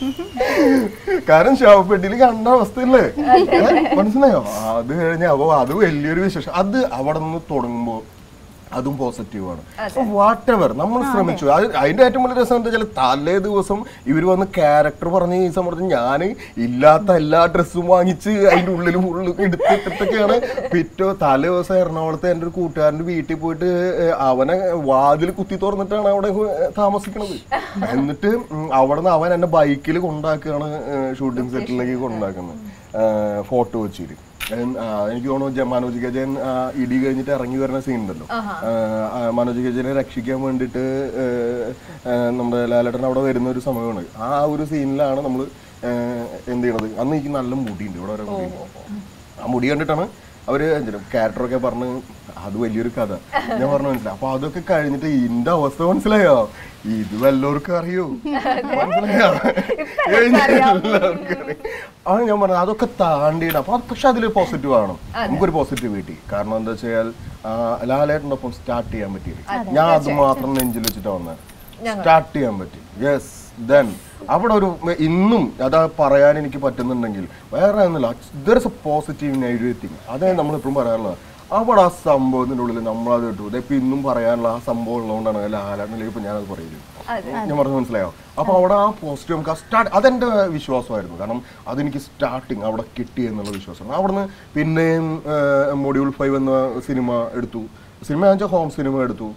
വെച്ചാല് കാരണം ശവപ്പെട്ടിയിൽ കണ്ട അവസ്ഥയല്ലേ ഏ? മനസ്സിലായോ അത് കഴിഞ്ഞ അപ്പൊ അത് വലിയൊരു വിശേഷം അത് അവിടെ നിന്ന് തുടങ്ങുമ്പോ അതും പോസിറ്റീവാണ് വാട്ട് എവർ നമ്മൾ ശ്രമിച്ചു അത് അതിന്റെ ഏറ്റവും വലിയ രസം എന്താ വെച്ചാൽ തലേ ദിവസം ഇവർ വന്ന് ക്യാരക്ടർ പറഞ്ഞ് ഈ സമയത്ത് ഞാൻ ഇല്ലാത്ത എല്ലാ ഡ്രസ്സും വാങ്ങിച്ച് അതിന്റെ ഉള്ളിൽ ഫുള്ള് എടുത്തിട്ടൊക്കെയാണ് പിറ്റോ തലേ ദിവസം എറണാകുളത്ത് എൻ്റെ ഒരു കൂട്ടുകാരൻ്റെ വീട്ടിൽ പോയിട്ട് ഏഹ്, അവനെ വാതിൽ കുത്തി തുറന്നിട്ടാണ് അവിടെ ഏഹ്, താമസിക്കണത് എന്നിട്ട് ഉം, അവിടെ നിന്ന് അവൻ എന്നെ ബൈക്കിൽ കൊണ്ടാക്കുകയാണ് ഷൂട്ടിംഗ് സെറ്റിലേക്ക് കൊണ്ടാക്കുന്നത് ഫോട്ടോ വെച്ചിട്ട് ഉം, ആ, എനിക്ക് തോന്നുന്നു ജ- മനോജ് ഗജൻ ആ, ഇടി കഴിഞ്ഞിട്ട് ഇറങ്ങി വരുന്ന സീൻ ഉണ്ടല്ലോ ആ, ആ, മനോജ് ഗജനെ രക്ഷിക്കാൻ വേണ്ടിയിട്ട് ഏഹ്, ഏഹ്, നമ്മുടെ ലാലേട്ടൻ അവിടെ വരുന്ന ഒരു സമയമാണ് ആ ഒരു സീനിലാണ് നമ്മൾ എന്ത് ചെയ്യണത് അന്ന് എനിക്ക് നല്ല മുടിയുണ്ട് ഇവിടെ വരെ മുടിയുണ്ട് ആ മുടി കണ്ടിട്ടാണ് അവര് ക്യാരക്ടറൊക്കെ പറഞ്ഞ് അത് വലിയൊരു കഥ ഞാൻ പറഞ്ഞു മനസ്സിലായി അപ്പൊ അതൊക്കെ കഴിഞ്ഞിട്ട് ഇതിന്റെ അവസ്ഥ മനസ്സിലായോ ഇത് വല്ലവർക്കും അറിയോ മനസ്സിലായോ എല്ലാവർക്കും അറിയാം. അത് ഞാൻ പറഞ്ഞു അതൊക്കെ താണ്ടിയിട്ട് അപ്പൊ അത് പക്ഷെ അതിൽ പോസിറ്റീവ് ആണ് നമുക്കൊരു പോസിറ്റിവിറ്റി കാരണം എന്താ വെച്ചാൽ ലാലേട്ടൻ്റെ ഒപ്പം സ്റ്റാർട്ട് ചെയ്യാൻ പറ്റിയില്ല ഞാൻ അത് മാത്രം നെഞ്ചിൽ വെച്ചിട്ടാ വന്നത് സ്റ്റാർട്ട് ചെയ്യാൻ പറ്റി യെസ് ദെൻ അവിടെ ഒരു ഇന്നും അതാ പറയാൻ എനിക്ക് പറ്റുന്നുണ്ടെങ്കിൽ വേറെ ഒന്നുമില്ല there is a positive negative thing അതേ നമ്മൾ എപ്പോഴും പറയാറുള്ളത് അവിടെ ആ സംഭവത്തിൻ്റെ ഉള്ളിൽ നമ്മളത് ഇട്ടു ഇപ്പം ഇന്നും പറയാനുള്ള ആ സംഭവം ഉള്ളതുകൊണ്ടാണ് ലാലാണ്ടിലേക്ക് ഇപ്പം ഞാനത് പറയുന്നത് ഞാൻ പറഞ്ഞു മനസ്സിലായോ അപ്പൊ അവിടെ ആ പോസിറ്റീവ് നമുക്ക് സ്റ്റാർട്ട് അതെന്റെ വിശ്വാസമായിരുന്നു കാരണം അതെനിക്ക് സ്റ്റാർട്ടിങ് അവിടെ കിട്ടി എന്നുള്ള വിശ്വാസമാണ് അവിടുന്ന് പിന്നെയും മൊഡ്യൂൾ ഫൈവ് എന്ന സിനിമ എടുത്തു സിനിമ വെച്ചാൽ ഹോം സിനിമ എടുത്തു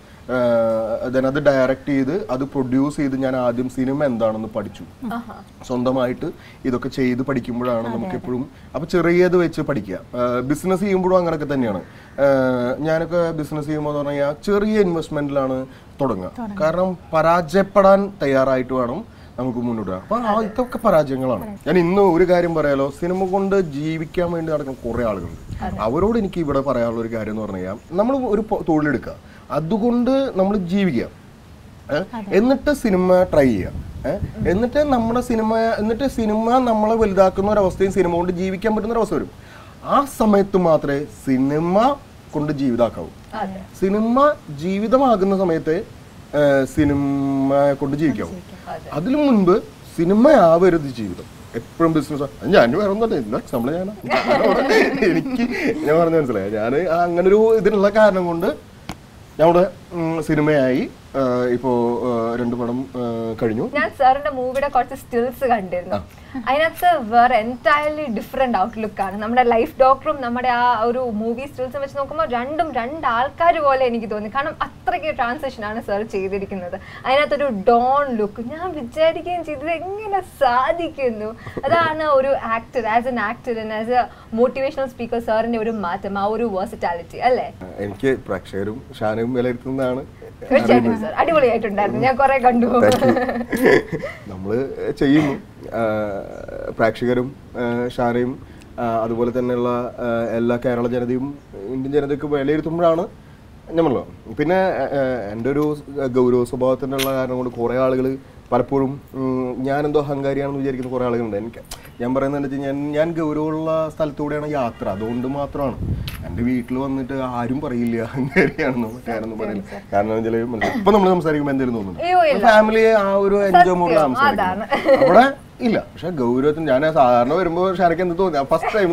ദെൻ അത് ഡയറക്റ്റ് ചെയ്ത് അത് പ്രൊഡ്യൂസ് ചെയ്ത് ഞാൻ ആദ്യം സിനിമ എന്താണെന്ന് പഠിച്ചു സ്വന്തമായിട്ട് ഇതൊക്കെ ചെയ്ത് പഠിക്കുമ്പോഴാണ് നമുക്ക് എപ്പോഴും അപ്പൊ ചെറിയത് വെച്ച് പഠിക്കുക ബിസിനസ് ചെയ്യുമ്പോഴും അങ്ങനെയൊക്കെ തന്നെയാണ് ആഹ് ഞാനൊക്കെ ബിസിനസ് ചെയ്യുമ്പോൾ എന്ന് പറഞ്ഞാൽ ചെറിയ ഇൻവെസ്റ്റ്മെന്റിലാണ് തുടങ്ങുക കാരണം പരാജയപ്പെടാൻ തയ്യാറായിട്ട് വേണം നമുക്ക് മുന്നോട്ട് പോകാം അപ്പൊ ആ ഇതൊക്കെ പരാജയങ്ങളാണ് ഞാൻ ഇന്ന് ഒരു കാര്യം പറയാലോ സിനിമ കൊണ്ട് ജീവിക്കാൻ വേണ്ടി നടക്കുന്ന കുറെ ആളുകളുണ്ട് അവരോട് എനിക്ക് ഇവിടെ പറയാനുള്ള ഒരു കാര്യം എന്ന് പറഞ്ഞു കഴിഞ്ഞാൽ നമ്മൾ ഒരു പൊ- തൊഴിലെടുക്കുക അതുകൊണ്ട് നമ്മൾ ജീവിക്കുക ഏ? എന്നിട്ട് സിനിമ ട്രൈ ചെയ്യാം ഏ? എന്നിട്ട് നമ്മുടെ സിനിമ എന്നിട്ട് സിനിമ നമ്മളെ വലുതാക്കുന്ന ഒരവസ്ഥയും സിനിമ കൊണ്ട് ജീവിക്കാൻ പറ്റുന്ന ഒരവസ്ഥ വരും ആ സമയത്ത് മാത്രമേ സിനിമ കൊണ്ട് ജീവിതാക്കാവൂ സിനിമ ജീവിതമാകുന്ന സമയത്ത് ഏ, സിനിമ കൊണ്ട് ജീവിക്കാവൂ അതിനു മുൻപ് സിനിമയാവരുത് ജീവിതം എപ്പോഴും ബിസിനസ് ഞാൻ വേറെ ഒന്നല്ല എന്താ എക്സാമ്പിൾ ഞാൻ എനിക്ക് ഞാൻ പറഞ്ഞു മനസ്സിലായി ഞാൻ അങ്ങനെ ഒരു ഇതിനുള്ള കാരണം കൊണ്ട് ഞങ്ങളുടെ സിനിമയായി ഇപ്പോ ആ, രണ്ട് പടം ആ, കഴിഞ്ഞു ഞാൻ സാറിന്റെ മൂവിയുടെ കുറച്ച് സ്റ്റിൽസ് കണ്ടിരുന്നു അതിനകത്ത് വേറെ എൻറ്റയർലി ഡിഫറെന്റ് ഔട്ട്ലുക്ക് ആണ് നമ്മുടെ ലൈഫ് ഡോക്ടറും നമ്മുടെ ആ ഒരു മൂവി സ്റ്റിൽസും വെച്ച് നോക്കുമ്പോൾ രണ്ടും രണ്ട് ആൾക്കാർ പോലെ എനിക്ക് തോന്നി കാരണം അത്രയ്ക്ക് ട്രാൻസാക്ഷൻ ആണ് സാർ ചെയ്തിരിക്കുന്നത് അതിനകത്തൊരു ഡോൺ ലുക്ക് ഞാൻ വിചാരിക്കുകയും ചെയ്തത് എങ്ങനെ സാധിക്കുന്നു അതാണ് ഒരു actor as an actor as a motivational speaker സാറിന്റെ ഒരു മാറ്റം ആ ഒരു വേഴ്സിറ്റാലിറ്റി അല്ലേ എനിക്ക് പ്രേക്ഷകരും ഷാനും വിലയിരുത്തുന്നതാണ് തീർച്ചയായിട്ടും സാർ അടിപൊളിയായിട്ടുണ്ടായിരുന്നു ഞാൻ കുറെ കണ്ടു നമ്മൾ ചെയ്യുന്നു ആ, പ്രേക്ഷകരും ആ, ഷാനയും ആ, അതുപോലെ തന്നെയുള്ള ആ, എല്ലാ കേരള ജനതയും ഇന്ത്യൻ ജനതയ്ക്ക് വിലയിരുത്തുമ്പോഴാണ് നമ്മളോ പിന്നെ ആ, എൻ്റെ ഒരു ഗൗരവ സ്വഭാവത്തിനുള്ള കാരണം കൊണ്ട് കുറേ ആളുകൾ പലപ്പോഴും ഉം, ഞാനെന്തോ അഹങ്കാരിയാണെന്ന് വിചാരിക്കുന്ന കുറേ ആളുകളുണ്ട് എനിക്ക് ഞാൻ പറയുന്നത് എന്താ വെച്ചാൽ ഞാൻ ഞാൻ ഗൗരവമുള്ള സ്ഥലത്തൂടെയാണ് യാത്ര അതുകൊണ്ട് മാത്രമാണ് എൻ്റെ വീട്ടിൽ വന്നിട്ട് ആരും പറയില്ല അഹങ്കാരിയാണെന്നോ മറ്റാരെന്നും പറയില്ല കാരണം വെച്ചാൽ ഇപ്പൊ നമ്മൾ സംസാരിക്കുമ്പോൾ എന്തെങ്കിലും അയ്യോ, തോന്നുന്നു ഇല്ല. ഫാമിലിയെ ആ ഒരു എൻജോയ് മോഡിൽ സത്യം, സംസാരിക്കുന്നത് അവിടെ ഇല്ല പക്ഷെ ഗൗരവത്തിന് ഞാൻ സാധാരണ വരുമ്പോ ഷാനക്ക് എന്ത് തോന്നി ഫസ്റ്റ് ടൈം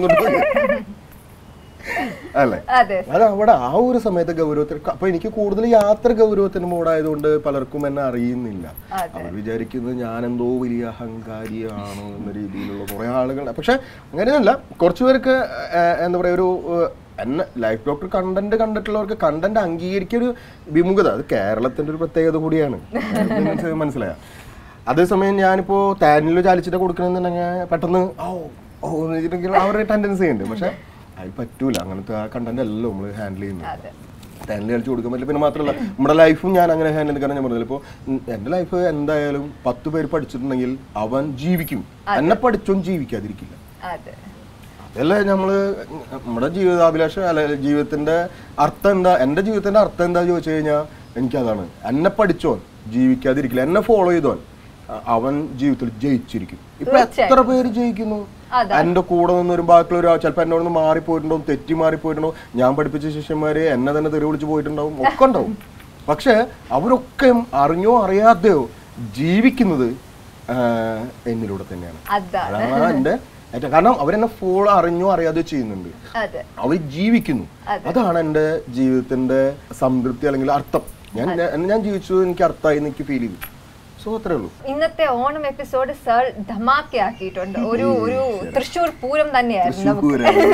അല്ലേ അതെ അത് അവിടെ ആ ഒരു സമയത്ത് ഗൗരവത്തിന് അപ്പൊ എനിക്ക് കൂടുതൽ യാത്ര ഗൗരവത്തിന് മോഡായതുകൊണ്ട് പലർക്കും എന്നെ അറിയുന്നില്ല അതെ. അവർ വിചാരിക്കുന്നത് ഞാൻ എന്തോ വലിയ അഹങ്കാരിയാണ് എന്ന രീതിയിലുള്ള കുറെ ആളുകൾ പക്ഷെ അങ്ങനെയല്ല കുറച്ചു പേർക്ക് ഏഹ്, എന്താ പറയാ ഒരു ഏഹ്, എന്നെ ലൈഫ് ഡോക്ടർ കണ്ടന്റ് കണ്ടിട്ടുള്ളവർക്ക് കണ്ടന്റ് അംഗീകരിക്കൊരു വിമുഖത അത് കേരളത്തിന്റെ ഒരു പ്രത്യേകത കൂടിയാണ് അത് നിങ്ങൾക്ക് മനസ്സിലായ അതേസമയം ഞാനിപ്പോ താനിൽ ചാലിച്ചിട്ട് കൊടുക്കണമെന്നുണ്ടെങ്കിൽ പെട്ടെന്ന് ഓ ഓ എന്ന് വെച്ചിട്ടുണ്ടെങ്കിൽ ആ ഒരു ടെൻഡൻസി ഉണ്ട് പക്ഷെ അത് പറ്റൂല അങ്ങനത്തെ ആ കണ്ടന്റ് അല്ലല്ലോ നമ്മൾ ഹാൻഡിൽ ചെയ്യുന്നത് അതെ ടാലന്റ് കളിച്ച് കൊടുക്കാൻ പറ്റില്ല പിന്നെ മാത്രമല്ല നമ്മുടെ ലൈഫും ഞാൻ അങ്ങനെ ഹാൻഡിൽ ചെയ്ത് കാരണം ഞാൻ പറഞ്ഞില്ല ഇപ്പോൾ എൻ്റെ ലൈഫ് എന്തായാലും പത്ത് പേര് പഠിച്ചിട്ടുണ്ടെങ്കിൽ അവൻ ജീവിക്കും എന്നെ പഠിച്ചോൻ ജീവിക്കാതിരിക്കില്ല അതെ അതല്ലേ നമ്മള് നമ്മുടെ ജീവിതാഭിലാഷം അല്ല ജീവിതത്തിന്റെ അർത്ഥം എന്താ എൻ്റെ ജീവിതത്തിന്റെ അർത്ഥം എന്താ ചോദിച്ചു കഴിഞ്ഞാൽ എനിക്കതാണ് എന്നെ പഠിച്ചോൻ ജീവിക്കാതിരിക്കില്ല എന്നെ ഫോളോ ചെയ്തോൻ അ- അവൻ ജീവിതത്തിൽ ജയിച്ചിരിക്കും ഇപ്പൊ എത്ര തീർച്ചയായും. പേര് ജയിക്കുന്നു അതെ. എന്റെ കൂടെ നിന്നൊരു ബാക്കിയുള്ള ഒരു ചിലപ്പോൾ എന്നോട് നിന്ന് മാറിപ്പോയിട്ടുണ്ടാവും തെറ്റി മാറിപ്പോയിട്ടുണ്ടാവും ഞാൻ പഠിപ്പിച്ച ശിഷ്യന്മാര് എന്നെ തന്നെ തെറി വിളിച്ച് പോയിട്ടുണ്ടാവും ഒക്കെ ഉണ്ടാവും പക്ഷെ അവരൊക്കെ അറിഞ്ഞോ അറിയാതെയോ ജീവിക്കുന്നത് ആ, എന്നിലൂടെ തന്നെയാണ് അതാണ് അതാണ് എന്റെ ഏറ്റവും കാരണം അവരെന്നെ ഫോളോ അറിഞ്ഞോ അറിയാതെ ചെയ്യുന്നുണ്ട് അതെ അവർ ജീവിക്കുന്നു അതെ. അതാണ് എൻ്റെ ജീവിതത്തിന്റെ സംതൃപ്തി അല്ലെങ്കിൽ അർത്ഥം ഞാൻ ഞാൻ- ഞാൻ ജീവിച്ചത് എനിക്ക് അർത്ഥമായി എന്ന് എനിക്ക് ഫീൽ ചെയ്തു സോ അത്രേ ഉള്ളൂ ഇന്നത്തെ ഓണം എപ്പിസോഡ് സർ ധമാക്കയാക്കിയിട്ടുണ്ട് ഒരു ഒരു തൃശ്ശൂർ പൂരം തന്നെയായിരുന്നു നമുക്ക്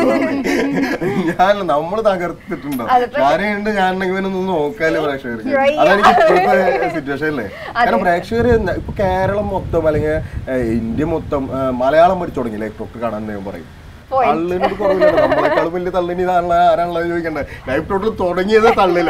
ഞാൻ നമ്മൾ തകർത്തിട്ടുണ്ടോ അതെ, പക്ഷേ- ഞാനുണ്ട് ഞാൻ ഇവനൊന്ന് നോക്കാല്ലേ പ്രേക്ഷകർക്ക് അയ്യോ. അതെനിക്ക് ഇപ്പോഴത്തെ സിറ്റുവേഷൻ അല്ലേ കാരണം പ്രേക്ഷകർ ഇപ്പൊ കേരളം മൊത്തം അല്ലെങ്കിൽ ഏഹ്, ഇന്ത്യ മൊത്തം ഏഹ്, മലയാളം പഠിച്ചു തുടങ്ങി ലൈഫ് ഡോക്ടർ കാണാൻ ഞാൻ പറയും Point. തള്ളിനൊരു കുറവില്ല നമ്മളെക്കാളും വലിയ തള്ളിന് ഇതാണല്ലോ ആരാണല്ലോ ചോദിക്കണ്ടേ ലൈഫ് ഡോക്ടർ തുടങ്ങിയത് തള്ളില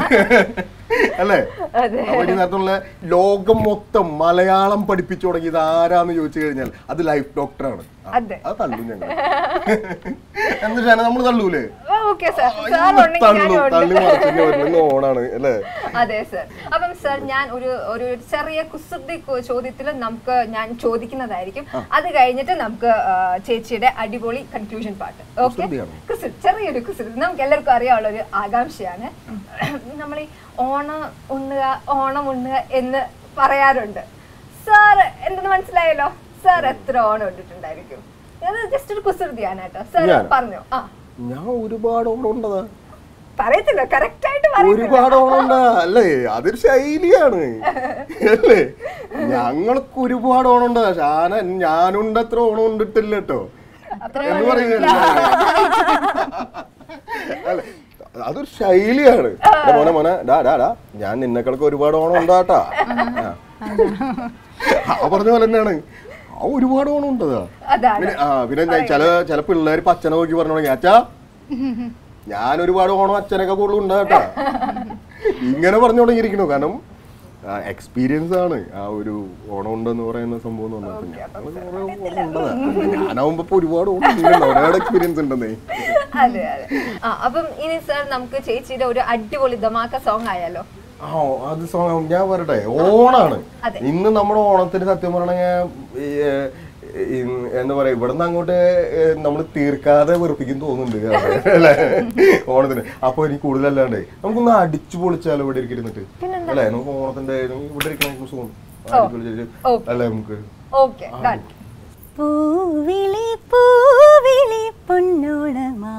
അല്ലേ അതെ. അപ്പൊ ഇനി നേരത്തുള്ള ലോകം മൊത്തം മലയാളം പഠിപ്പിച്ചു തുടങ്ങിയത് ആരാന്ന് ചോദിച്ചു കഴിഞ്ഞാൽ അത് ലൈഫ് ഡോക്ടറാണ് ആ, അതെ. അത് തള്ളും ഞങ്ങൾ എന്നിട്ട് നമ്മൾ തള്ളൂലേ ഓക്കെ സർ ആ, സാർ ഇന്ന് ഉണ്ടെങ്കിൽ തള്ളു ഞാനും തള്ളി ഉണ്ട്. മറിച്ചിട്ട് വരുന്ന ഓണാണ് അല്ലേ അതെ സർ അപ്പം സർ ഞാൻ ഒരു ഒരു ചെറിയ കുസൃതി ചോദ്യത്തിൽ നമുക്ക് ഞാൻ ചോദിക്കുന്നതായിരിക്കും അത് കഴിഞ്ഞിട്ട് നമുക്ക് ആ, ചേച്ചിയുടെ അടിപൊളി കൺക്ലൂഷൻ പാട്ട് ഓക്കെ കുസൃതിയാണോ? കുസൃതി ചെറിയൊരു കുസൃതി നമുക്ക് എല്ലാവർക്കും അറിയാനുള്ള ഒരു ആകാംക്ഷയാണ് നമ്മൾ ഈ ഓണം ഉണ്ണുക ഓണം ഉണ്ണുക എന്ന് പറയാറുണ്ട് സാർ എന്തെന്ന് മനസ്സിലായല്ലോ സാർ എത്ര ഓണം ഇട്ടിട്ടുണ്ടായിരിക്കും അത് ജസ്റ്റ് ഒരു കുസൃതിയാണ് കേട്ടോ സാർ ഞാനോ? പറഞ്ഞു ആ ഞാൻ ഒരുപാട് ഓണം ഉണ്ടതാ പറയത്തില്ല കറക്റ്റ് ആയിട്ട് പറയത്തില്ല ഒരുപാട് ഓണം ഉണ്ടാ അല്ലേ അതൊരു ശൈലിയാണ് അല്ലേ ഞങ്ങൾക്ക് ഒരുപാട് ഓണം ഉണ്ടാ ഷാന ഞാനുണ്ട് അത്ര ഓണം ഉണ്ടിട്ടില്ല കേട്ടോ എന്ന് പറയുന്നില്ല അല്ലേ അതൊരു ശൈലിയാണ് എടാ മോനെ മോനെ ഡാ ഡാ ഡാ ഞാൻ നിന്നെക്കളൊക്കെ ഒരുപാട് ഓണം ഉണ്ടാട്ടാ ആ. ആ പറഞ്ഞ പോലെ തന്നെയാണ് ആ ഒരുപാട് ഓണം ഉണ്ടതാ അതാണ് പിന്നെ ആ പിന്നെ ഞാൻ ചില ചില പിള്ളേര് പച്ചനെ നോക്കി പറഞ്ഞു തുടങ്ങി അച്ഛാ ഞാൻ ഒരുപാട് ഓണം അച്ഛനൊക്കെ കൂടുതൽ ഉണ്ടാകട്ടാ ഇങ്ങനെ പറഞ്ഞു തുടങ്ങിയിരിക്കണു കാരണം എക്സ്പീരിയൻസ് ആണ് ആ ഒരു ഓണം ഉണ്ടെന്ന് പറയുന്ന സംഭവം എന്ന് പറഞ്ഞാൽ ഞങ്ങള് കുറെ ഓണം ഉണ്ടതാ ഞാനാവുമ്പോ ഇപ്പൊ ഒരുപാട് ഓണം ഉണ്ട് ഒരുപാട് എക്സ്പീരിയൻസ് ഉണ്ടെന്നേ അതെ അതെ ആ അപ്പം ഇനി സർ നമുക്ക് ചേച്ചിയുടെ ഒരു അടിപൊളി ധമാക്ക സോങ് ആയാലോ ആ അത് സോ- ഞാൻ പറയട്ടെ ഓണാണ് അതെ. ഇന്ന് നമ്മുടെ ഓണത്തിന് സത്യം പറഞ്ഞാൽ എന്താ പറയാ ഇവിടുന്ന് അങ്ങോട്ട് നമ്മൾ തീർക്കാതെ വെറുപ്പിക്കും തോന്നുന്നുണ്ട് അല്ലേ ഓണത്തിന് അപ്പൊ എനിക്ക് കൂടുതലല്ലാണ്ട് നമുക്കൊന്ന് അടിച്ചു പൊളിച്ചാലോ ഇവിടെ ഇരിക്കുന്നിട്ട് അല്ലേ നമുക്ക് ഓണത്തിന്റെ ഇവിടെ ഇരിക്കണ നമുക്ക് സുഖം അടിച്ചു പൊളിച്ചിട്ട് ഓക്കെ. അല്ലേ നമുക്ക് ഓക്കെ ഡൺ പൂവിളി പൂവിളി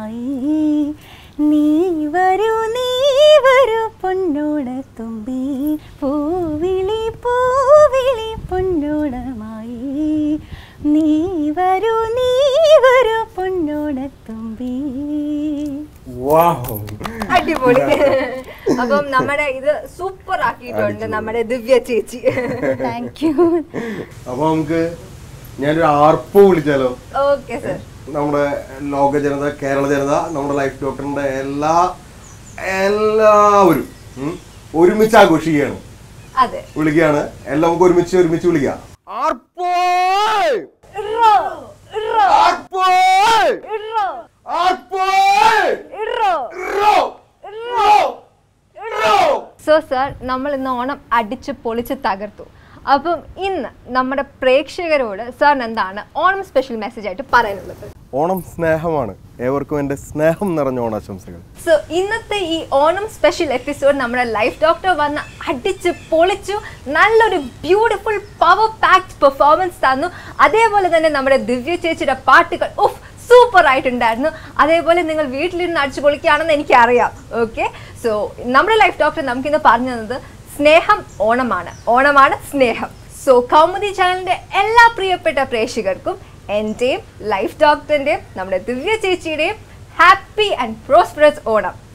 പൊന്നോണമായി നീ വരൂ നീ വരൂ പൊന്നോണ തുമ്പി പൂവിളി പൂവിളി പൊന്നോണമായി നീ വരൂ നീ വരൂ പൊന്നോണത്തുമ്പി വാവ് അടിപൊളി അപ്പം നമ്മുടെ ഇത് സൂപ്പർ ആക്കിയിട്ടുണ്ട് നമ്മുടെ ദിവ്യ ചേച്ചി താങ്ക് യു അപ്പൊ നമുക്ക് ഞാനൊരു ആർപ്പോ വിളിച്ചാലോ ഓക്കെ സർ നമ്മുടെ ലോക ജനത കേരള ജനത നമ്മുടെ ലൈഫ് ഡോക്ടറിന്റെ എല്ലാ എല്ലാവരും ഉം, ഒരുമിച്ച് ആഘോഷിക്കുകയാണ് അതെ വിളിക്കുകയാണ് എല്ലാം നമുക്ക് ഒരുമിച്ച് ഒരുമിച്ച് വിളിക്കാം ആർപ്പോയ്! ആർപ്പോയ്! ആർപ്പോയ്! ഇറോ! ഇറോ! ഇറോ! സോ സർ നമ്മൾ ഇന്ന് ഓണം അടിച്ച് പൊളിച്ച് തകർത്തു അപ്പം ഇന്ന് നമ്മുടെ പ്രേക്ഷകരോട് സാറിന് എന്താണ് ഓണം സ്പെഷ്യൽ മെസ്സേജ് ആയിട്ട് പറയാനുള്ളത് ഓണം സ്നേഹമാണ് ഏവർക്കും എൻ്റെ സ്നേഹം നിറഞ്ഞ ഓണാശംസകൾ സോ ഇന്നത്തെ ഈ ഓണം സ്പെഷ്യൽ എപ്പിസോഡ് നമ്മുടെ ലൈഫ് ഡോക്ടർ വന്ന് അടിച്ച് പൊളിച്ചു നല്ലൊരു ബ്യൂട്ടിഫുൾ പവർ പാക്ഡ് പെർഫോമൻസ് തന്നു അതേപോലെ തന്നെ നമ്മുടെ ദിവ്യ ചേച്ചിയുടെ പാട്ടുകൾ ഉഫ് സൂപ്പർ ആയിട്ടുണ്ടായിരുന്നു അതേപോലെ നിങ്ങൾ വീട്ടിലിരുന്ന് അടിച്ചു പൊളിക്കുകയാണെന്ന് എനിക്കറിയാം ഓക്കെ സോ നമ്മുടെ ലൈഫ് ഡോക്ടർ നമുക്കിന്ന് പറഞ്ഞു തന്നത് സ്നേഹം ഓണമാണ് ഓണമാണ് സ്നേഹം സോ കൗമുദി ചാനലിന്റെ എല്ലാ പ്രിയപ്പെട്ട പ്രേക്ഷകർക്കും എൻ്റെയും ലൈഫ് ഡോക്ടറിൻ്റെയും നമ്മുടെ ദിവ്യ ചേച്ചിയുടെയും ഹാപ്പി ആൻഡ് പ്രോസ്പെറസ് ഓണം